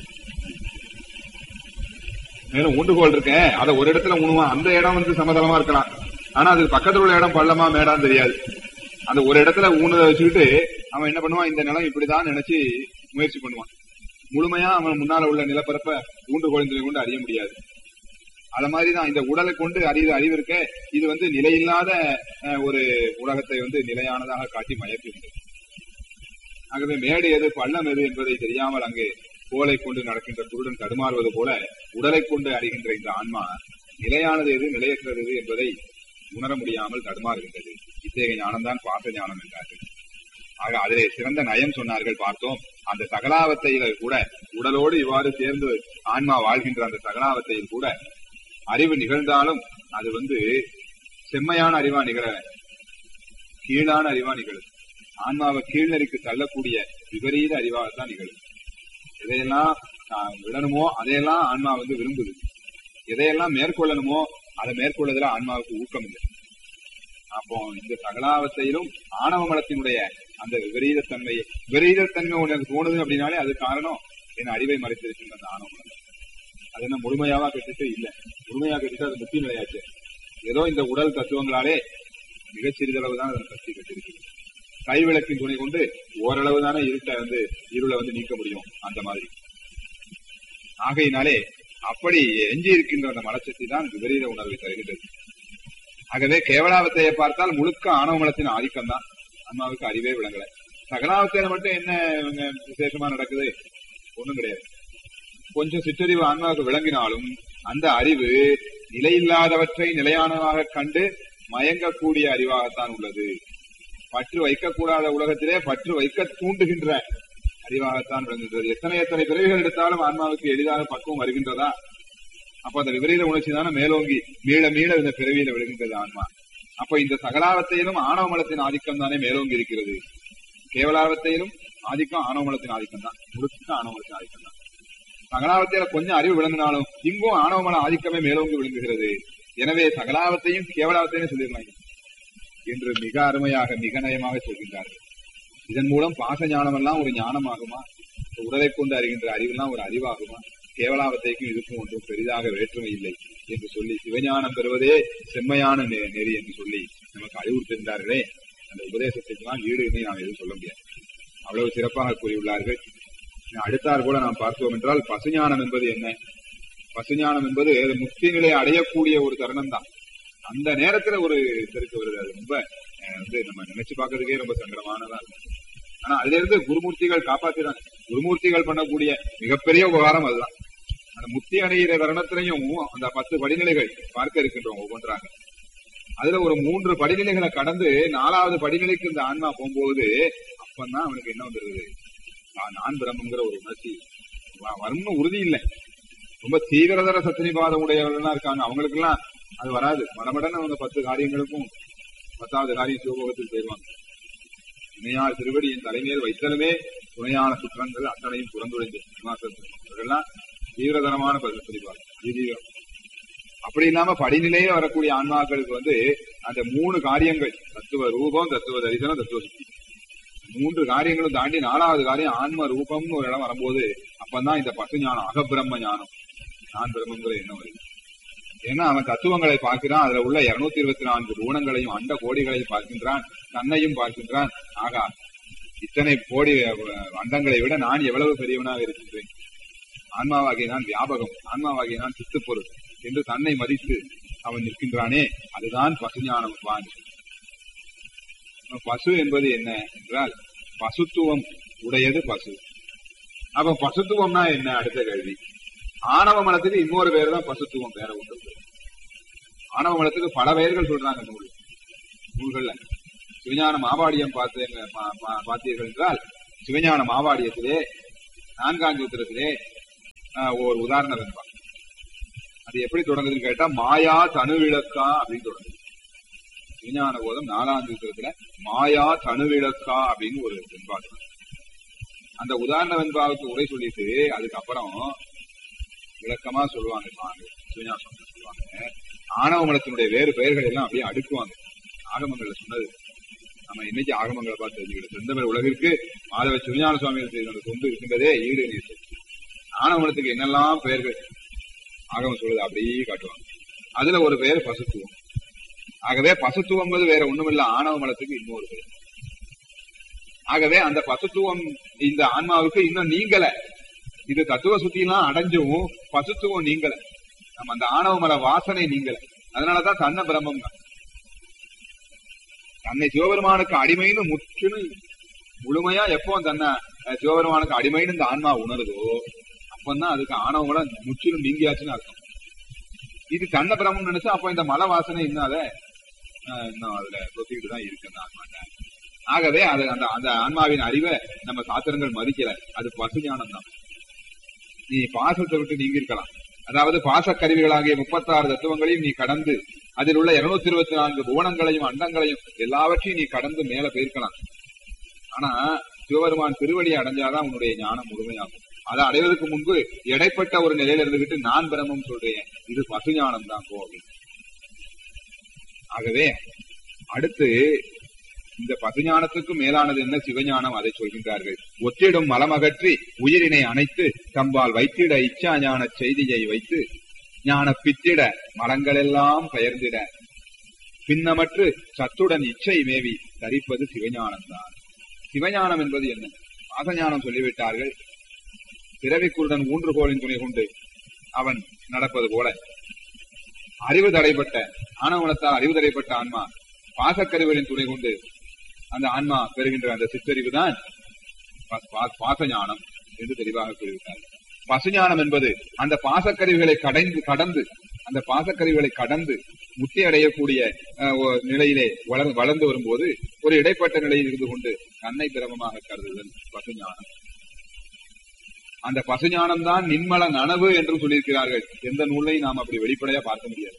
மேலும் ஊண்டுகோல் இருக்கேன் அதை ஒரு இடத்துல உணுவான் அந்த இடம் வந்து சமதளமா இருக்கலாம் ஆனா அதுக்கு பக்கத்துல உள்ள இடம் பள்ளமா மேடான்னு தெரியாது அந்த ஒரு இடத்துல ஊனதை வச்சுக்கிட்டு அவன் என்ன பண்ணுவான் இந்த நிலம் இப்படிதான் நினைச்சு முயற்சி பண்ணுவான் முழுமையா அவன் முன்னால உள்ள நிலப்பரப்ப ஊண்டுகோலின் கொண்டு அறிய முடியாது அத மாதிரிதான் இந்த உடலை கொண்டு அறிய அறிவு இருக்க இது வந்து நிலையில்லாத அஹ், ஒரு உலகத்தை வந்து நிலையானதாக காட்டி மயக்குகின்றது ஆகவே மேடு எது பள்ளம் எது என்பதை தெரியாமல் அங்கே கோலை கொண்டு நடக்கின்ற குருடன் தடுமாறுவது போல உடலை கொண்டு அறிகின்ற இந்த ஆன்மா நிலையானது எது நிலையற்றது எது என்பதை உணர முடியாமல் தடுமாறுகின்றது இத்தகைய ஞானம்தான் பாச ஞானம் என்றார்கள் ஆக அதிலே சிறந்த நயம் சொன்னார்கள் பார்த்தோம் அந்த சகலாவத்தையில கூட உடலோடு இவ்வாறு சேர்ந்து ஆன்மா வாழ்கின்ற அந்த சகலாவத்தையில் கூட அறிவு நிகழ்ந்தாலும் அது வந்து செம்மையான அறிவா நிகழ கீழான அறிவா நிகழும் ஆன்மாவை கீழ்நெறிக்கு தள்ளக்கூடிய விபரீத அறிவாகத்தான் நிகழும் எதையெல்லாம் ஆஹ், விடணுமோ அதையெல்லாம் ஆன்மா வந்து விரும்புது எதையெல்லாம் மேற்கொள்ளணுமோ அதை மேற்கொள்வதில் ஆன்மாவுக்கு ஊக்கம் இல்லை அப்போ இந்த சகலாவத்தையிலும் ஆணவ மலத்தினுடைய அந்த விபரீதத்தன்மை விபரீதத்தன்மை உனக்கு தோணுது அப்படின்னாலே அது காரணம் என் அறிவை மறைத்திருக்கின்ற அந்த ஆணவ மலம் அது என்ன முழுமையாவா கட்டிட்டு இல்ல முழுமையா கட்டிட்டு அது முக்கிய நிலையாச்சு ஏதோ இந்த உடல் தத்துவங்களாலே மிகச் சிறிதளவு தான் அதன் சக்தி கட்டிருக்கிறது கைவிளக்கின் துணை கொண்டு ஓரளவு தானே இருட்டை வந்து இருளை வந்து நீக்க முடியும் அந்த மாதிரி ஆகையினாலே அப்படி எஞ்சி இருக்கின்ற அந்த மலச்சக்தி தான் விபரீத உணர்வை தருகின்றது ஆகவே கேவலாவத்தையை பார்த்தால் முழுக்க ஆணவ மலத்தின் ஆதிக்கம் தான் அம்மாவுக்கு அறிவே விளங்கல சகலாவத்தையில மட்டும் என்ன இவங்க விசேஷமா நடக்குது ஒண்ணும் கிடையாது கொஞ்சம் சிற்றறிவு ஆன்மாவுக்கு விளங்கினாலும் அந்த அறிவு நிலையில்லாதவற்றை நிலையானதாக கண்டு மயங்கக்கூடிய அறிவாகத்தான் உள்ளது பற்று வைக்கக்கூடாத உலகத்திலே பற்று வைக்க தூண்டுகின்ற அறிவாகத்தான் விளங்குகின்றது எத்தனை எத்தனை பிறவிகள் எடுத்தாலும் ஆன்மாவுக்கு எளிதாக பக்குவம் வருகின்றதா அப்ப அந்த விபரீத உணர்ச்சி தானே மேலோங்கி மீள மீள இந்த பிறவியில விழுகின்றது ஆன்மா அப்ப இந்த சகலாவத்தையிலும் ஆணவ மலத்தின் ஆதிக்கம் தானே மேலோங்கி இருக்கிறது கேவலாவத்தையிலும் ஆதிக்கம் ஆணவ மலத்தின் ஆதிக்கம் தான் முழுக்க ஆணவ மலத்தின் ஆதிக்கம் தான் சகலாவத்தையில கொஞ்சம் அறிவு விளங்கினாலும் இங்கும் ஆணவ மல ஆதிக்கமே மேலோங்கி விளங்குகிறது எனவே சகலாவத்தையும் கேவலாவத்தையும் சொல்லிடலாம் என்று மிக அருமையாக மிக நயமாக சொல்கின்றார்கள் இதன் மூலம் பாச ஞானம் எல்லாம் ஒரு ஞானமாகுமா இந்த உடலை கொண்டு அறிகின்ற அறிவெல்லாம் ஒரு அறிவாகுமா கேவலாவத்தைக்கும் இதுக்கும் ஒன்றும் பெரிதாக வேற்றுமை இல்லை என்று சொல்லி சிவஞானம் பெறுவதே செம்மையான நெ- நெறி என்று சொல்லி நமக்கு அறிவுறுத்துகின்றார்களே அந்த உபதேசத்துக்கெல்லாம் ஈடு இணை நாம் எதுவும் சொல்ல முடியாது அவ்வளவு சிறப்பாக கூறியுள்ளார்கள் அடுத்தார் கூட நாம் பார்த்தோம் என்றால் பசுஞானம் என்பது என்ன பசுஞானம் என்பது அது முக்தி நிலையை அடையக்கூடிய ஒரு தருணம் தான் அந்த நேரத்துல ஒரு தெருக்கு வருது அது ரொம்ப அஹ், வந்து நம்ம நினைச்சு பார்க்கறதுக்கே ரொம்ப சங்கடமானதா இருக்கும் ஆனா அதுல இருந்து குருமூர்த்திகள் காப்பாத்திறாங்க குருமூர்த்திகள் பண்ணக்கூடிய மிகப்பெரிய உபகாரம் அதுதான் அந்த முக்தி அடைகிற தருணத்திலையும் அந்த பத்து படிநிலைகள் பார்க்க இருக்கின்றோம் ஒவ்வொன்றாக அதுல ஒரு மூன்று படிநிலைகளை கடந்து நாலாவது படிநிலைக்கு இந்த ஆன்மா போகும்போது அப்பதான் அவனுக்கு என்ன வந்துருது நான் நான் பிரம்மங்கிற ஒரு உணர்ச்சி வ- வரும்னு உறுதி இல்லை ரொம்ப தீவிரதர சத்தினிபாதம் உடையவர்கள்லாம் இருக்காங்க அவங்களுக்கு எல்லாம் அது வராது மடமடன்னு அவங்க பத்து காரியங்களுக்கும் பத்தாவது காரியம் சிவபோகத்தில் செய்வாங்க துணையார் திருவடி என் தலைமையில் வைத்தலுமே துணையான சுற்றங்கள் அத்தனையும் புறந்துழைந்து இவர்கள்லாம் தீவிரதரமான சத்தினிபாதம் தீவிரம் அப்படி இல்லாம படிநிலையே வரக்கூடிய ஆன்மாக்களுக்கு வந்து அந்த மூணு காரியங்கள் தத்துவ ரூபம் தத்துவ தரிசனம் தத்துவ சுத்தி மூன்று காரியங்களும் தாண்டி நாலாவது காரியம் ஆன்ம ரூபம்னு ஒரு இடம் வரும்போது அப்பதான் இந்த பசு ஞானம் அகபிரம்ம ஞானம் நான் பிரம்மங்கிற எண்ணம் வருது ஏன்னா அவன் தத்துவங்களை பார்க்கிறான் அதுல உள்ள இருநூத்தி இருபத்தி நான்கு குணங்களையும் அண்ட கோடிகளையும் பார்க்கின்றான் தன்னையும் பார்க்கின்றான் ஆகா இத்தனை கோடி அஹ், அண்டங்களை விட நான் எவ்வளவு பெரியவனாக இருக்கின்றேன் ஆன்மாவாகிய நான் வியாபகம் ஆன்மாவாகிய நான் சித்துப்பொருள் என்று தன்னை மதித்து அவன் நிற்கின்றானே அதுதான் பசுஞானம் வான் பசு என்பது என்ன என்றால் பசுத்துவம் உடையது பசு அப்ப பசுத்துவம்னா என்ன அடுத்த கேள்வி ஆணவ மலத்துக்கு இன்னொரு பேர் தான் பசுத்துவம் வேற ஒன்று இல்லை. ஆணவ மலத்துக்கு பல பெயர்கள் சொல்றாங்க நூல் நூல்கள்ல சிவஞான மாவாடியம் பார்த்து பா- பா- பார்த்தீர்கள் என்றால் சிவஞான மாவாடியத்திலே நான்காம் சூத்திரத்திலே ஆஹ், ஒரு உதாரணம் வெண்பா அது எப்படி தொடங்குதுன்னு கேட்டா மாயா தனுவிளக்கா அப்படின்னு தொடங்குது விஞ்ஞான போதம் நாலாம் சூத்திரத்துல மாயா தனுவிளக்கா அப்படின்னு ஒரு வெண்பா தொடங்குது. அந்த உதாரண வெண்பாவுக்கு உரை சொல்லிட்டு அதுக்கப்புறம் விளக்கமா சொல்லுவாங்க சுவாமி சிவஞான சுவாமி சொல்லுவாங்க ஆணவ மலத்தினுடைய வேறு பெயர்கள் எல்லாம் அப்படியே அடுக்குவாங்க ஆகமங்கள்ல சொன்னது நம்ம இன்னைக்கு ஆகமங்களை பார்த்து தெரிஞ்சுக்கிட்டு செந்தமிழ் உலகிற்கு மாதவ சிவஞான சுவாமிகள் செய்த அந்த தொண்டு இருக்கின்றதே ஈடு நீர் ஆணவ மலத்துக்கு என்னெல்லாம் பெயர்கள் ஆகமம் சொல்லுது அப்படியே காட்டுவாங்க அதுல ஒரு பெயர் பசுத்துவம் ஆகவே பசுத்துவம் வேற ஒண்ணுமில்ல ஆணவ மலத்துக்கு இன்னொரு பெயர் ஆகவே அந்த பசுத்துவம் இந்த ஆன்மாவுக்கு இன்னும் நீங்கல இது தத்துவ சுத்தியெல்லாம் அடைஞ்சும் பசுத்துவம் நீங்கல நம்ம அந்த ஆணவ மல வாசனை நீங்கல அதனாலதான் தன்ன பிரம்மம் தன்னை சிவபெருமானுக்கு அடிமைன்னு முற்றிலும் முழுமையா எப்போ தன்னை அஹ், சிவபெருமானுக்கு அடிமைன்னு இந்த ஆன்மா உணருதோ அப்பந்தான் அதுக்கு ஆணவங்கள முற்றிலும் நீங்கியாச்சுன்னு அர்த்தம் இது தன்ன பிரம்மம் நினைச்சா அப்போ இந்த மல வாசனை இன்னும் அதை அஹ், இன்னும் அதுல தொத்திக்கிட்டு தான் இருக்கு அந்த ஆன்மாட்ட ஆகவே அது அந்த அந்த ஆன்மாவின் அறிவை நம்ம சாத்திரங்கள் மதிக்கல அது பசு ஞானம் தான் நீ பாசத்தை விட்டு நீங்கி இருக்கலாம் அதாவது பாசக்கருவிகளாகிய முப்பத்தாறு தத்துவங்களையும் நீ கடந்து அதில் உள்ள இருநூத்தி இருபத்தி நான்கு புவனங்களையும் அண்டங்களையும் எல்லாவற்றையும் நீ கடந்து மேல போயிருக்கலாம் ஆனா சிவபெருமான் திருவடியை அடைஞ்சாதான் உன்னுடைய ஞானம் முழுமையாகும் அதை அடைவதற்கு முன்பு இடைப்பட்ட ஒரு நிலையில இருந்துகிட்டு நான் பிரம்மம் சொல்றேன் இது பசு ஞானம் தான் போ அப்படின்னு. ஆகவே அடுத்து இந்த பசுஞானத்துக்கும் மேலானது என்ன சிவஞானம் அதை சொல்கின்றார்கள் ஒத்திடும் மலமகற்றி உயிரினை அணைத்து தம்பால் வைத்திட இச்சா ஞான செய்தியை வைத்து ஞான பித்திட மலங்களெல்லாம் பெயர்ந்திட பின்னமற்று சத்துடன் இச்சை மேவி தரிப்பது சிவஞானம்தான் சிவஞானம் என்பது என்ன பாசஞானம் சொல்லிவிட்டார்கள் பிறவிக்குருடன் ஊன்றுகோலின் துணை கொண்டு அவன் நடப்பது போல அறிவு தடைப்பட்ட ஆணவனத்தால் அறிவு தடைப்பட்ட ஆன்மா பாசக்கருவிகளின் துணை கொண்டு அந்த ஆன்மா பெறுகின்ற அந்த சிற்றறிவு தான் பாசஞானம் என்று தெளிவாக கூறிவிட்டார் பசுஞானம் என்பது அந்த பாசக்கருவிகளை கடைந்து கடந்து அந்த பாசக்கருவிகளை கடந்து முத்தி அடையக்கூடிய அஹ், ஒரு நிலையிலே வளர் வளர்ந்து வரும்போது ஒரு இடைப்பட்ட நிலையில் இருந்து கொண்டு தன்னை பிரமமாக கருதுதல் பசுஞானம் அந்த பசுஞானம் தான் நின்மல நனவு என்றும் சொல்லியிருக்கிறார்கள் எந்த நூலையும் நாம் அப்படி வெளிப்படையா பார்க்க முடியாது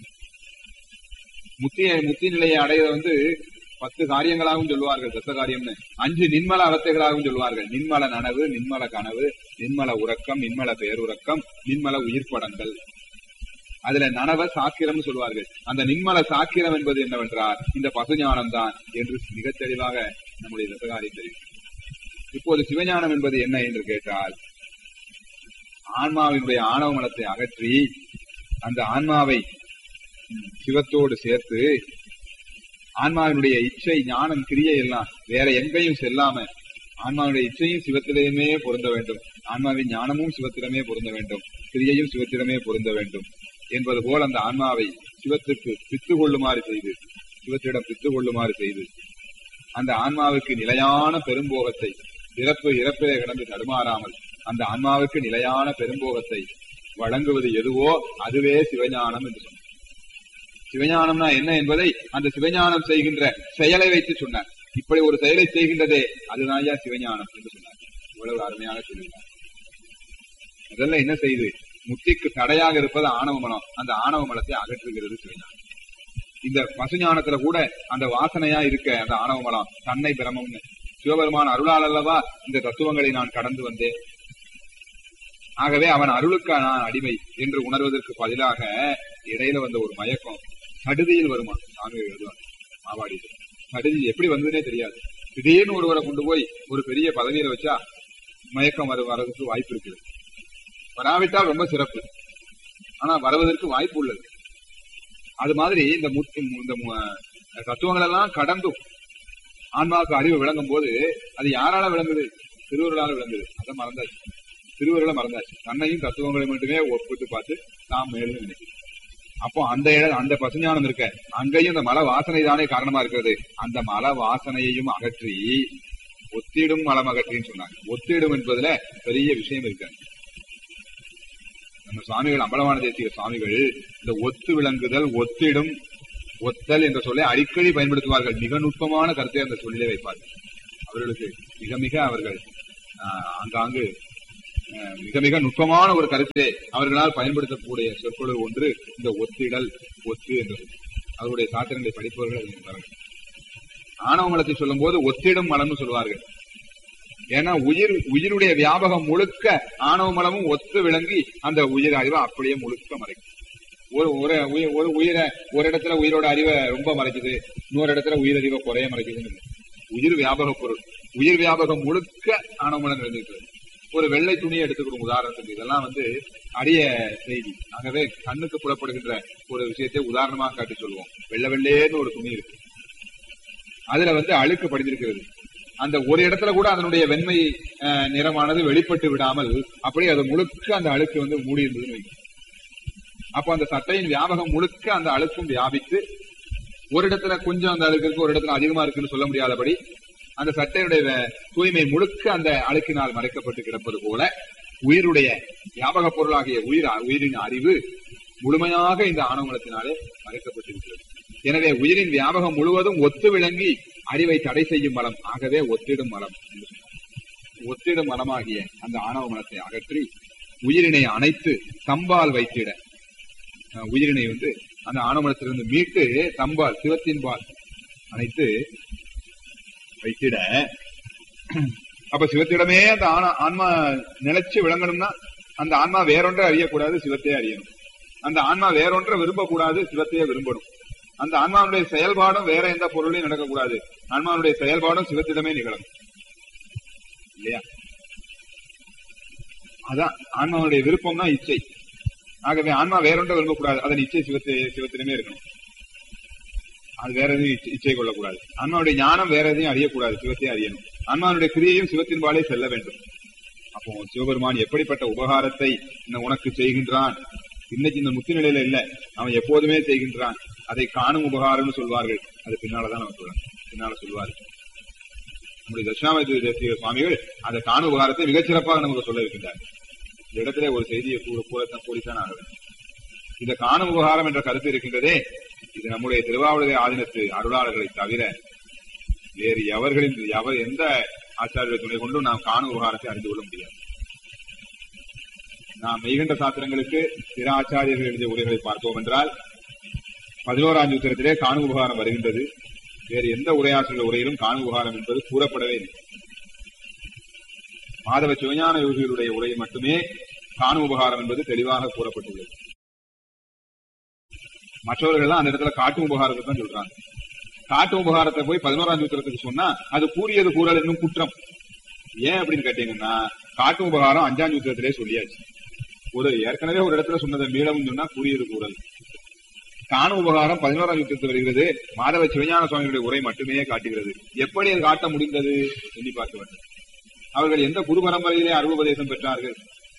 முத்திய முத்தி நிலையை அடைய வந்து பத்து காரியங்களாகவும் சொல்லுவார்கள் தத்த காரியம்னு அஞ்சு நின்மல அவத்தைகளாகவும் சொல்லுவார்கள் நின்மல நனவு நின்மல கனவு நின்மல உறக்கம் நின்மல பேருறக்கம் நின்மல உயிர்ப்படங்கள் அதுல நனவ சாக்கிரம்னு சொல்லுவார்கள் அந்த நின்மல சாக்கிரம் என்பது என்னவென்றால் இந்த பசுஞானம் தான் என்று மிகத் தெளிவாக நம்முடைய தத்தகாரியம் தெரிவிக்கும் இப்போது சிவஞானம் என்பது என்ன என்று கேட்டால் ஆன்மாவினுடைய ஆணவ மலத்தை அகற்றி அந்த ஆன்மாவை ம், சிவத்தோடு சேர்த்து ஆன்மாவினுடைய இச்சை ஞானம் கிரியை எல்லாம் வேற எங்கேயும் செல்லாம ஆன்மாவுடைய இச்சையும் சிவத்திலேயுமே பொருந்த வேண்டும் ஆன்மாவின் ஞானமும் சிவத்திடமே பொருந்த வேண்டும் கிரியையும் சிவத்திடமே பொருந்த வேண்டும் என்பது போல் அந்த ஆன்மாவை சிவத்துக்கு பித்து கொள்ளுமாறு செய்து சிவத்திடம் பித்து கொள்ளுமாறு செய்து அந்த ஆன்மாவுக்கு நிலையான பெரும்போகத்தை பிறப்பு இறப்பிலே கிடந்து தடுமாறாமல் அந்த ஆன்மாவுக்கு நிலையான பெரும்போகத்தை வழங்குவது எதுவோ அதுவே சிவஞானம் என்று சொன்னார் சிவஞானம்னா என்ன என்பதை அந்த சிவஞானம் செய்கின்ற செயலை வைத்து சொன்னார் இப்படி ஒரு செயலை செய்கின்றதே அதுதான் ஐயா சிவஞானம் என்று சொன்னார் இவ்வளவு அருமையாக சொல்லினார் முதல்ல என்ன செய்து முத்திக்கு தடையாக இருப்பது ஆணவ மலம் அந்த ஆணவ மலத்தை அகற்றுகிறது சிவஞானம் இந்த பசுஞானத்துல கூட அந்த வாசனையா இருக்க அந்த ஆணவ மலம் தன்னை பிரமம்னு சிவபெருமான் அருளால் அல்லவா இந்த தத்துவங்களை நான் கடந்து வந்தேன் ஆகவே அவன் அருளுக்கு நான் அடிமை என்று உணர்வதற்கு பதிலாக இடையில வந்த ஒரு மயக்கம் சடுதியில் வருமா சாமி எழுதுவாங்க மாவாடி சடுதி எப்படி வந்ததுனே தெரியாது திடீர்னு ஒருவரை கொண்டு போய் ஒரு பெரிய பதவியில வச்சா மயக்கம் வர வரதுக்கு வாய்ப்பு இருக்குது வராவிட்டால் ரொம்ப சிறப்பு ஆனா வருவதற்கு வாய்ப்பு உள்ளது அது மாதிரி இந்த முத்து இந்த மு- தத்துவங்கள் எல்லாம் கடந்தும் ஆன்மாவுக்கு அறிவு விளங்கும் போது அது யாரால விளங்குது திருவருளால விளங்குது அதை மறந்தாச்சு திருவருளை மறந்தாச்சு தன்னையும் தத்துவங்களை மட்டுமே ஒப்பிட்டு பார்த்து நாம் மேலும் நினைக்கிறோம் அப்போ அந்த இட- அந்த பசுஞானம் இருக்க அங்கேயும் இந்த மல வாசனை தானே காரணமா இருக்கிறது அந்த மல வாசனையையும் அகற்றி ஒத்திடும் மலம் அகற்றின்னு சொன்னாங்க ஒத்திடும் என்பதுல பெரிய விஷயம் இருக்காங்க நம்ம சுவாமிகள் அம்பலவான தேசிய சுவாமிகள் இந்த ஒத்து விளங்குதல் ஒத்திடும் ஒத்தல் என்ற சொல்லை அடிக்கடி பயன்படுத்துவார்கள் மிக நுட்பமான கருத்தை அந்த சொல்லிலே வைப்பார்கள் அவர்களுக்கு மிக மிக அவர்கள் ஆஹ், ஆங்காங்கு ஆஹ், மிக மிக நுட்பமான ஒரு கருத்தை அவர்களால் பயன்படுத்தக்கூடிய சொற்கள் ஒன்று இந்த ஒத்திடல் ஒத்து என்ற சொல் அவருடைய சாத்திரங்களை படிப்பவர்கள் அதை உணர்வார்கள். ஆணவ மலத்தை சொல்லும் போது ஒத்திடும் மலம்னு சொல்லுவார்கள் ஏன்னா உயிர் உயிருடைய வியாபகம் முழுக்க ஆணவ மலமும் ஒத்து விளங்கி அந்த உயிர் அறிவை அப்படியே முழுக்க மறைக்கும் ஒரு ஒரு உயிர் ஒரு உயிரை ஒரு இடத்துல உயிரோட அறிவை ரொம்ப மறைக்குது இன்னொரு இடத்துல உயிர் அறிவை குறைய மறைக்குதுன்னு இல்லை. உயிர் வியாபக பொருள் உயிர் வியாபகம் முழுக்க ஆணவ மலம் நிறைந்திருக்கிறது ஒரு வெள்ளை துணியை எடுத்துக்கணும் உதாரணத்துக்கு இதெல்லாம் வந்து அரிய செய்தி ஆகவே கண்ணுக்கு புலப்படுகின்ற ஒரு விஷயத்தை உதாரணமாக காட்டி சொல்லுவோம் வெள்ளை வெள்ளேன்னு ஒரு துணி இருக்கு அதுல வந்து அழுக்கு படிந்திருக்கிறது அந்த ஒரு இடத்துல கூட அதனுடைய வெண்மை அஹ், நிறமானது வெளிப்பட்டு விடாமல் அப்படியே அது முழுக்க அந்த அழுக்கு வந்து மூடி இருந்ததுன்னு வைங்க அப்போ அந்த சட்டையின் வியாபகம் முழுக்க அந்த அழுக்கும் வியாபித்து ஒரு இடத்துல கொஞ்சம் அந்த அழுக்கு இருக்கு ஒரு இடத்துல அதிகமா இருக்குன்னு சொல்ல முடியாதபடி அந்த சட்டையுடைய வே- தூய்மை முழுக்க அந்த அழுக்கினால் மறைக்கப்பட்டு கிடப்பது போல உயிருடைய வியாபக பொருளாகிய உயிர் உயிரின் அறிவு முழுமையாக இந்த ஆணவமலத்தினாலே மறைக்கப்பட்டிருக்கிறது எனவே உயிரின் வியாபகம் முழுவதும் ஒத்து விளங்கி அறிவை தடை செய்யும் மலம் ஆகவே ஒத்திடும் மலம் என்று சொன்னார். ஒத்திடும் மலமாகிய அந்த ஆணவ மலத்தை அகற்றி உயிரினை அணைத்து தம்பால் வைத்திட அஹ், உயிரினை வந்து அந்த ஆணவமலத்திலிருந்து மீட்டு தம்பால் சிவத்தின்பால் அணைத்து வைத்திட அப்ப சிவத்திடமே அந்த ஆணா ஆன்மா நிலைச்சு விளங்கணும்னா அந்த ஆன்மா வேறொன்றை அறியக்கூடாது சிவத்தையே அறியணும் அந்த ஆன்மா வேறொன்றை விரும்பக்கூடாது சிவத்தையே விரும்பணும் அந்த ஆன்மாவுடைய செயல்பாடும் வேற எந்த பொருளையும் நடக்கக்கூடாது ஆன்மாவுடைய செயல்பாடும் சிவத்திடமே நிகழும் இல்லையா அதான் ஆன்மாவுடைய விருப்பம் தான் இச்சை ஆகவே ஆன்மா வேறொன்றை விரும்பக்கூடாது அதன் இச்சை சிவத்தை சிவத்திடமே இருக்கணும் அது வேற எதையும் இச்சை- இச்சை கொள்ளக்கூடாது ஆன்மாவுடைய ஞானம் வேற எதையும் அறியக்கூடாது சிவத்தை அறியணும் ஆன்மாவுடைய கிரியையும் சிவத்தின்பாலே செல்ல வேண்டும் அப்போ சிவபெருமான் எப்படிப்பட்ட உபகாரத்தை இந்த உனக்கு செய்கின்றான் இன்னைக்கு இந்த முத்தி நிலையில இல்ல அவன் எப்போதுமே செய்கின்றான் அதை காணும் உபகாரம்னு சொல்வார்கள் அது பின்னாலதான் நம்ம சொல்லணும் பின்னால சொல்வார்கள் நம்முடைய தட்சிணாமூர்த்தி தேசிய சுவாமிகள் அந்த காணும் உபகாரத்தை மிகச்சிறப்பாக நமக்கு சொல்ல இருக்கின்றார் இந்த இடத்திலே ஒரு செய்தியை கூற கூறத்தான் கூறித்தான் ஆக வேண்டும் இந்த காணும் உபகாரம் என்ற கருத்து இருக்கின்றதே இது நம்முடைய திருவாவூரை ஆதீனத்து அருளாளர்களை தவிர வேறு எவர்களின் எவர் எந்த ஆச்சாரிய துணை கொண்டும் நாம் காணும் உபகாரத்தை அறிந்து கொள்ள முடியாது நாம் மெய்கண்ட சாத்திரங்களுக்கு பிற ஆச்சாரியர்கள் எழுதிய உரைகளை பார்த்தோம் என்றால் பதினோராம் சூத்திரத்திலே காணும் உபகாரம் வருகின்றது வேறு எந்த உரையாசிரியர் உரையிலும் காணும் உபகாரம் என்பது கூறப்படவே இல்லை மாதவ சிவஞான யோகிகளுடைய உரையில் மட்டுமே காணும் உபகாரம் என்பது தெளிவாக கூறப்பட்டுள்ளது மற்றவர்கள் எல்லாம் அந்த இடத்துல காட்டும் உபகாரத்தை தான் சொல்றாங்க காட்டும் உபகாரத்தை போய் பதினோராம் சூத்திரத்துக்கு சொன்னா அது கூறியது கூறல் என்னும் குற்றம் ஏன் அப்படின்னு கேட்டீங்கன்னா காட்டும் உபகாரம் அஞ்சாம் சூத்திரத்திலே சொல்லியாச்சு ஒரு ஏற்கனவே ஒரு இடத்துல சொன்னதை மீளவும் சொன்னா கூறியது கூறல் காணும் உபகாரம் பதினோராம் சூத்திரத்தில் வருகிறது மாதவ சிவஞான சுவாமிகளுடைய உரை மட்டுமே காட்டுகிறது எப்படி அது காட்ட முடிந்தது எண்ணி பார்க்க வேண்டும் அவர்கள் எந்த குரு பரம்பரையிலே அருள்பதேசம் பெற்றார்கள்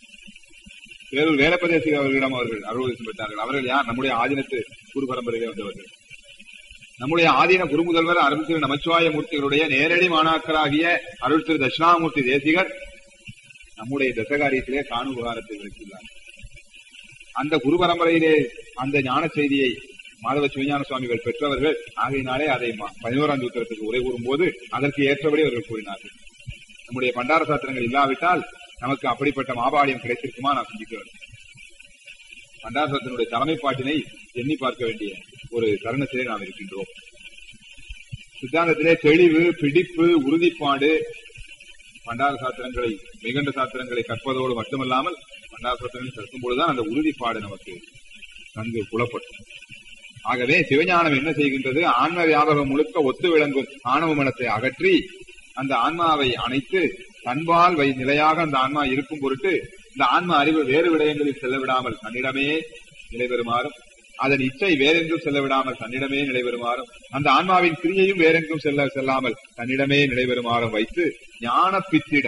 வேறொரு வேலப்பதேசி அவர்களிடம் அவர்கள் அருள்பதேசம் பெற்றார்கள் அவர்கள் யார் நம்முடைய ஆதீனத்து குரு பரம்பரையிலே வந்தவர்கள் நம்முடைய ஆதீன குருமுதல்வர் அருள் திரு நமச்சிவாய மூர்த்திகளுடைய நேரடி மாணாக்கராகிய அருள் திரு தட்சிணாமூர்த்தி தேசிகர் நம்முடைய தசகாரியத்திலே காணு விவகாரத்தை விளக்கியுள்ளார் அந்த குரு பரம்பரையிலே அந்த ஞான செய்தியை மாதவ சிவஞான சுவாமிகள் பெற்றவர்கள் ஆகையினாலே அதை ம- பதினோராம் சூத்திரத்துக்கு உரை கூறும்போது அதற்கு ஏற்றபடி அவர்கள் கூறினார்கள் நம்முடைய பண்டார சாத்திரங்கள் இல்லாவிட்டால் நமக்கு அப்படிப்பட்ட மாபாடியம் கிடைத்திருக்குமா நான் சிந்திக்க வேண்டும் பண்டார சாத்திரனுடைய தலைமை பாட்டினை எண்ணி பார்க்க வேண்டிய ஒரு தருணத்திலே நாம் இருக்கின்றோம் சித்தாந்தத்திலே தெளிவு பிடிப்பு உறுதிப்பாடு பண்டார சாத்திரங்களை மிகண்ட சாத்திரங்களை கற்பதோடு மட்டுமல்லாமல் பண்டார சாத்திரங்களை கற்கும் பொழுதுதான் அந்த உறுதிப்பாடு நமக்கு நன்கு புலப்படும் ஆகவே சிவஞானம் என்ன செய்கின்றது ஆன்ம வியாபகம் முழுக்க ஒத்து விளங்கும் ஆணவ மனத்தை அகற்றி அந்த ஆன்மாவை அணைத்து தன்பால் வை நிலையாக அந்த ஆன்மா இருக்கும் பொருட்டு இந்த ஆன்ம அறிவு வேறு விடயங்களில் செல்ல விடாமல் தன்னிடமே நிலை பெறுமாறும் அதன் இச்சை வேறெங்கும் செல்ல விடாமல் தன்னிடமே நிலை பெறுமாறும் அந்த ஆன்மாவின் கிரியையும் வேறெங்கும் செல்ல செல்லாமல் தன்னிடமே நிலை பெறுமாறும் வைத்து ஞான பித்திட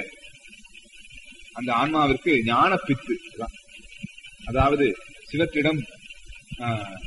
அந்த ஆன்மாவிற்கு ஞான பித்து அதான். அதாவது சிவத்திடம் ஆஹ்,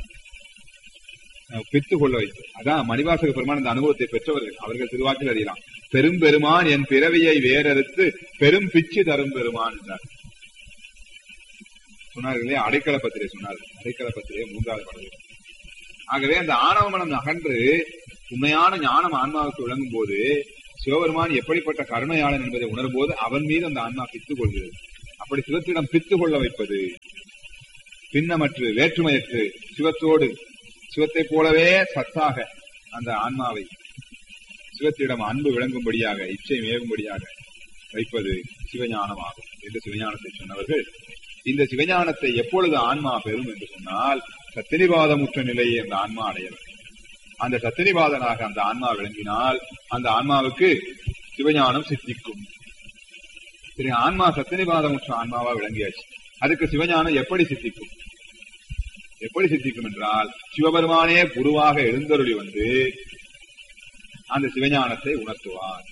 ஆஹ், பித்து கொள்ள வைத்து அதான் மணிவாசக பெருமான் அந்த அனுபவத்தை பெற்றவர்கள் அவர்கள் திருவாக்கில் அறியலாம் பெரும் பெருமான் என் பிறவியை வேறறுத்து பெரும் பிச்சு தரும் பெருமான் என்றார் சொன்னார்களே அடைக்கல பத்திரை சொன்னார்கள் அடைக்கல பத்திரை மூன்றாவது பாடல் ஆகவே அந்த ஆணவ மனம் அகன்று உண்மையான ஞானம் ஆன்மாவுக்கு விளங்கும் போது சிவபெருமான் எப்படிப்பட்ட கருணையாளன் என்பதை உணரும் போது அவன் மீது அந்த ஆன்மா பித்து கொள்கிறது அப்படி சிவத்திடம் பித்து கொள்ள வைப்பது பின்னமற்று வேற்றுமையற்று சிவத்தோடு சிவத்தைப் போலவே சத்தாக அந்த ஆன்மாவை சிவத்திடம் அன்பு விளங்கும்படியாக இச்சை மேகும்படியாக வைப்பது சிவஞானமாகும் என்று சிவஞானத்தை சொன்னவர்கள் இந்த சிவஞானத்தை எப்பொழுது ஆன்மா பெறும் என்று சொன்னால் சத்தினிவாதமுற்ற நிலையை அந்த ஆன்மா அடைய வேண்டும் அந்த சத்தினிவாதனாக அந்த ஆன்மா விளங்கினால் அந்த ஆன்மாவுக்கு சிவஞானம் சித்திக்கும் சரி ஆன்மா சத்தினிவாதமுற்ற ஆன்மாவா விளங்கியாச்சு அதுக்கு சிவஞானம் எப்படி சித்திக்கும் எப்படி சித்திக்கும் என்றால் சிவபெருமானே குருவாக எழுந்தருளி வந்து அந்த சிவஞானத்தை உணர்த்துவார்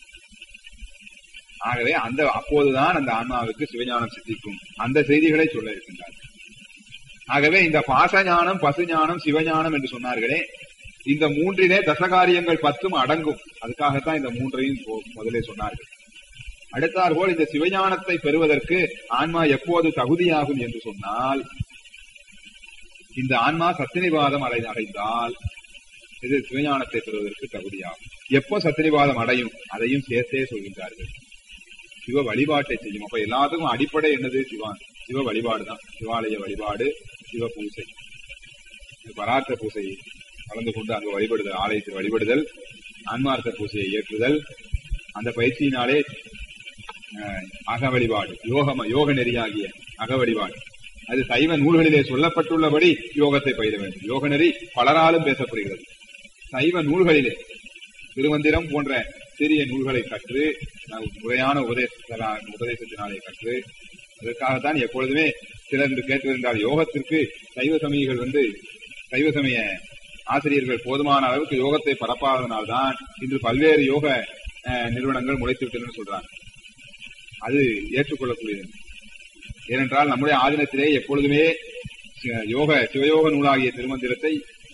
ஆகவே அந்த அப்போதுதான் அந்த ஆன்மாவுக்கு சிவஞானம் சித்திக்கும் அந்த செய்திகளை சொல்ல இருக்கின்றார் ஆகவே இந்த பாசஞானம் பசுஞானம் சிவஞானம் என்று சொன்னார்களே இந்த மூன்றிலே தசகாரியங்கள் பத்தும் அடங்கும் அதுக்காகத்தான் இந்த மூன்றையும் போ- முதலே சொன்னார்கள் அடுத்தாற்போல் இந்த சிவஞானத்தை பெறுவதற்கு ஆன்மா எப்போது தகுதியாகும் என்று சொன்னால் இந்த ஆன்மா சத்தினிவாதம் அடை அடைந்தால் இது சிவஞானத்தை பெறுவதற்கு தகுதியாகும் எப்போ சத்தினிவாதம் அடையும் அதையும் சேர்த்தே சொல்கின்றார்கள் சிவ வழிபாட்டை செய்யும் அப்ப எல்லாத்துக்கும் அடிப்படை என்னது சிவான் சிவ வழிபாடு தான் சிவாலய வழிபாடு சிவ பூசை பரார்த்த பூசை கலந்து கொண்டு அங்கு வழிபடுதல் ஆலயத்தில் வழிபடுதல் ஆன்மார்த்த பூசையை ஏற்றுதல் அந்த பயிற்சியினாலே அஹ், அக வழிபாடு யோகம யோக நெறியாகிய அக வழிபாடு அது சைவ நூல்களிலே சொல்லப்பட்டுள்ளபடி யோகத்தை பயிர வேண்டும் யோக நெறி பலராலும் பேசப்படுகிறது சைவ நூல்களிலே திருமந்திரம் போன்ற சிறிய நூல்களை கற்று அஹ், முறையான உபதேச உபதேசத்தினாலே கற்று அதற்காகத்தான் எப்பொழுதுமே சிலர் என்று கேட்டிருந்தால் யோகத்திற்கு சைவ சமயிகள் வந்து சைவ சமய ஆசிரியர்கள் போதுமான அளவுக்கு யோகத்தை பரப்பாததனால்தான் இன்று பல்வேறு யோக அஹ், நிறுவனங்கள் முளைத்து விட்டதுன்னு சொல்றாங்க அது ஏற்றுக்கொள்ளக்கூடியது ஏனென்றால் நம்முடைய ஆதீனத்திலே எப்பொழுதுமே சி- யோக சிவயோக நூலாகிய திருமந்திரத்தை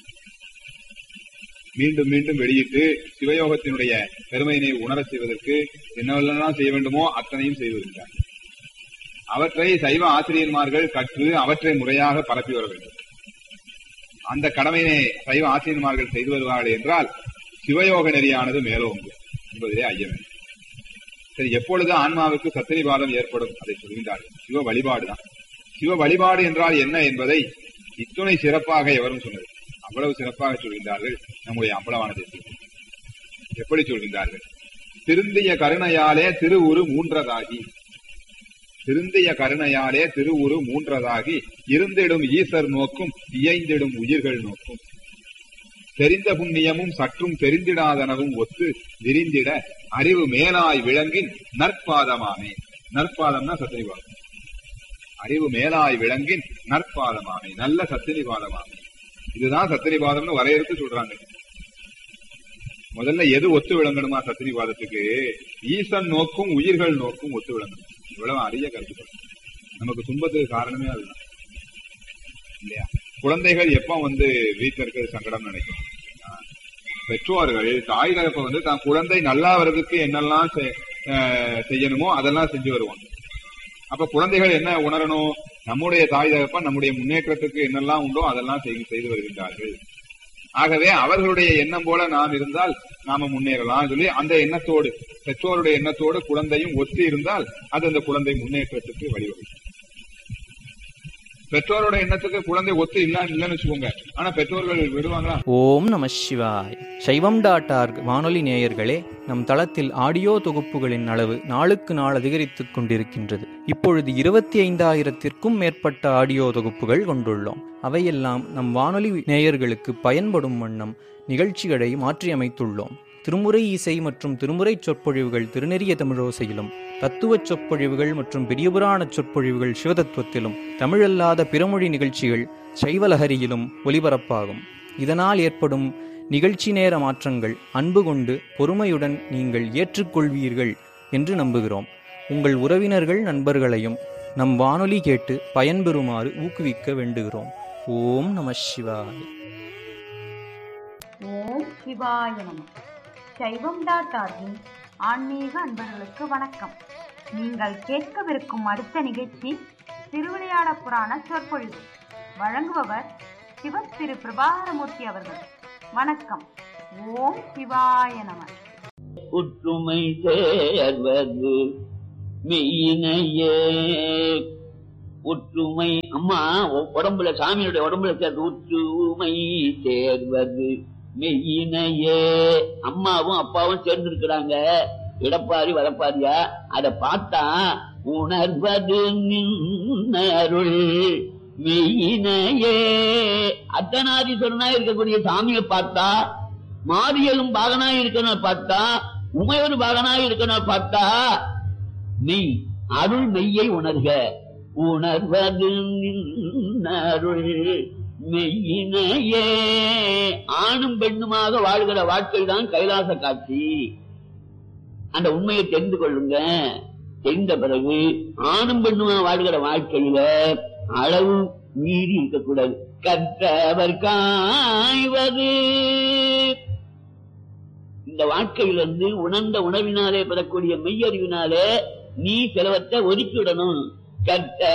மீண்டும் மீண்டும் வெளியிட்டு சிவயோகத்தினுடைய பெருமையினை உணரச் செய்வதற்கு என்னவெல்லாம் செய்ய வேண்டுமோ அத்தனையும் செய்து வருகிறார் அவற்றை சைவ ஆசிரியர்மார்கள் கற்று அவற்றை முறையாக பரப்பி வர வேண்டும் அந்த கடமையினை சைவ ஆசிரியர்மார்கள் செய்து வருவார்கள் என்றால் சிவயோக நெறியானது மேலோங்கும் என்பதிலே ஐயமில்லை சரி எப்பொழுது ஆன்மாவுக்கு சத்திரிவாதம் ஏற்படும் அதை சொல்கின்றார்கள் சிவ வழிபாடுதான் சிவ வழிபாடு என்றால் என்ன என்பதை இத்துணை சிறப்பாக எவரும் சொன்னது அவ்வளவு சிறப்பாக சொல்கின்றார்கள் நம்முடைய அம்பலவான தேசியம் எப்படி சொல்கின்றார்கள் திருந்திய கருணையாலே திருவுரு மூன்றதாகி திருந்திய கருணையாலே திருவுரு மூன்றதாகி இருந்திடும் ஈசர் நோக்கும் இயைந்திடும் உயிர்கள் நோக்கும் தெரிந்த புண்ணியமும் சற்றும் தெரிந்திடாதனவும் ஒத்து விரிந்திட அறிவு மேலாய் விளங்கின் நற்பாதமாமே நற்பாதம்னா சத்திரிவாதம் அறிவு மேலாய் விளங்கின் நற்பாதமாமே நல்ல சத்திரிவாதமாமே இதுதான் சத்திரிவாதம்னு வரையறுத்து சொல்றாங்க முதல்ல எது ஒத்து விளங்கணுமா சத்திரிவாதத்துக்கு ஈசன் நோக்கும் உயிர்கள் நோக்கும் ஒத்து விளங்கணும் இவ்வளவு அரிய கருத்துக்கள் நமக்கு துன்பத்துக்கு காரணமே அதுதான் இல்லையா குழந்தைகள் எப்ப வந்து வீட்டுல இருக்கிறது சங்கடம் நினைக்கும் ஆஹ் பெற்றோர்கள் தாய் தகப்ப வந்து தான் குழந்தை நல்லா வர்றதுக்கு என்னெல்லாம் செ- ஆஹ் செய்யணுமோ அதெல்லாம் செஞ்சு வருவாங்க அப்ப குழந்தைகள் என்ன உணரணும் நம்முடைய தாய் தகப்பன் நம்முடைய முன்னேற்றத்துக்கு என்னெல்லாம் உண்டோ அதெல்லாம் செய்து செய்து வருகின்றார்கள் ஆகவே அவர்களுடைய எண்ணம் போல நாம் இருந்தால் நாம முன்னேறலாம் சொல்லி அந்த எண்ணத்தோடு பெற்றோருடைய எண்ணத்தோடு குழந்தையும் ஒத்து இருந்தால் அது அந்த குழந்தை முன்னேற்றத்துக்கு வழிவகுக்கும் பெற்றோரோட எண்ணத்துக்கு குழந்தை ஒத்து இல்ல இல்லைன்னு வச்சுக்கோங்க ஆனா பெற்றோர்கள் விடுவாங்களா ஓம் நம சிவாய் சைவம் டாட் ஆர்க் வானொலி நேயர்களே நம் தளத்தில் ஆடியோ தொகுப்புகளின் அளவு நாளுக்கு நாள் அதிகரித்துக் கொண்டிருக்கின்றது இப்பொழுது இருபத்தி ஐந்தாயிரத்திற்கும் மேற்பட்ட ஆடியோ தொகுப்புகள் கொண்டுள்ளோம் அவையெல்லாம் நம் வானொலி நேயர்களுக்கு பயன்படும் வண்ணம் நிகழ்ச்சிகளை மாற்றியமைத்துள்ளோம் திருமுறை இசை மற்றும் திருமுறை சொற்பொழிவுகள் திருநெறிய தமிழோசையிலும் தத்துவச் சொற்பொழிவுகள் மற்றும் பெரியபுராண சொற்பொழிவுகள் சிவதத்துவத்திலும் தமிழல்லாத பிறமொழி நிகழ்ச்சிகள் சைவலஹரியிலும் ஒலிபரப்பாகும் இதனால் ஏற்படும் நிகழ்ச்சி நேர மாற்றங்கள் அன்பு கொண்டு பொறுமையுடன் நீங்கள் ஏற்றுக்கொள்வீர்கள் என்று நம்புகிறோம் உங்கள் உறவினர்கள் நண்பர்களையும் நம் வானொலி கேட்டு பயன்பெறுமாறு ஊக்குவிக்க வேண்டுகிறோம் ஓம் நம சிவாய ஓம் சிவாய நம சைவம் டாட் ஆர்கின் ஆன்மீக அன்பர்களுக்கு வணக்கம் நீங்கள் கேட்கவிருக்கும் அடுத்த நிகழ்ச்சி திருவிளையாட புராண சொற்பொழிவு வழங்குபவர் சிவ திரு பிரபாகரமூர்த்தி அவர்கள் வணக்கம் ஓம் சிவாய நம ஒற்றுமை சேர்வது மெய்யினையே ஒற்றுமை அம்மா உ- உடம்புல சாமியுடைய உடம்புல சேர்த்து ஒற்றுமை சேர்வது மெய்யினையே அம்மாவும் அப்பாவும் சேர்ந்து இருக்கிறாங்க இடப்பாரி வலப்பாரியா அத பார்த்தா உணர்வது நின்னருள் மெய்யினையே அர்த்தநாதீஸ்வரனா இருக்கக்கூடிய சாமியை பார்த்தா மாரியலும் பாகனாய் இருக்கணும் பார்த்தா உமையொரு பாகனாய் இருக்கணும் பார்த்தா நீ அருள் மெய்யை உணர்க உணர்வது நின் அருள் மெய்யினையே ஆணும் பெண்ணுமாக வாழ்கிற வாழ்க்கை தான் கைலாச காட்சி அந்த உண்மையை தெரிந்து கொள்ளுங்க தெரிந்த பிறகு ஆணும் பெண்ணுமா வாழ்கிற வாழ்க்கையில அளவு மீறி இருக்கக்கூடாது கற்றவர் காய்வது இந்த வாழ்க்கையிலிருந்து உணர்ந்த உணவினாலே பெறக்கூடிய மெய்யறிவினாலே நீ சிலவற்றை ஒதுக்கிவிடணும் கற்ற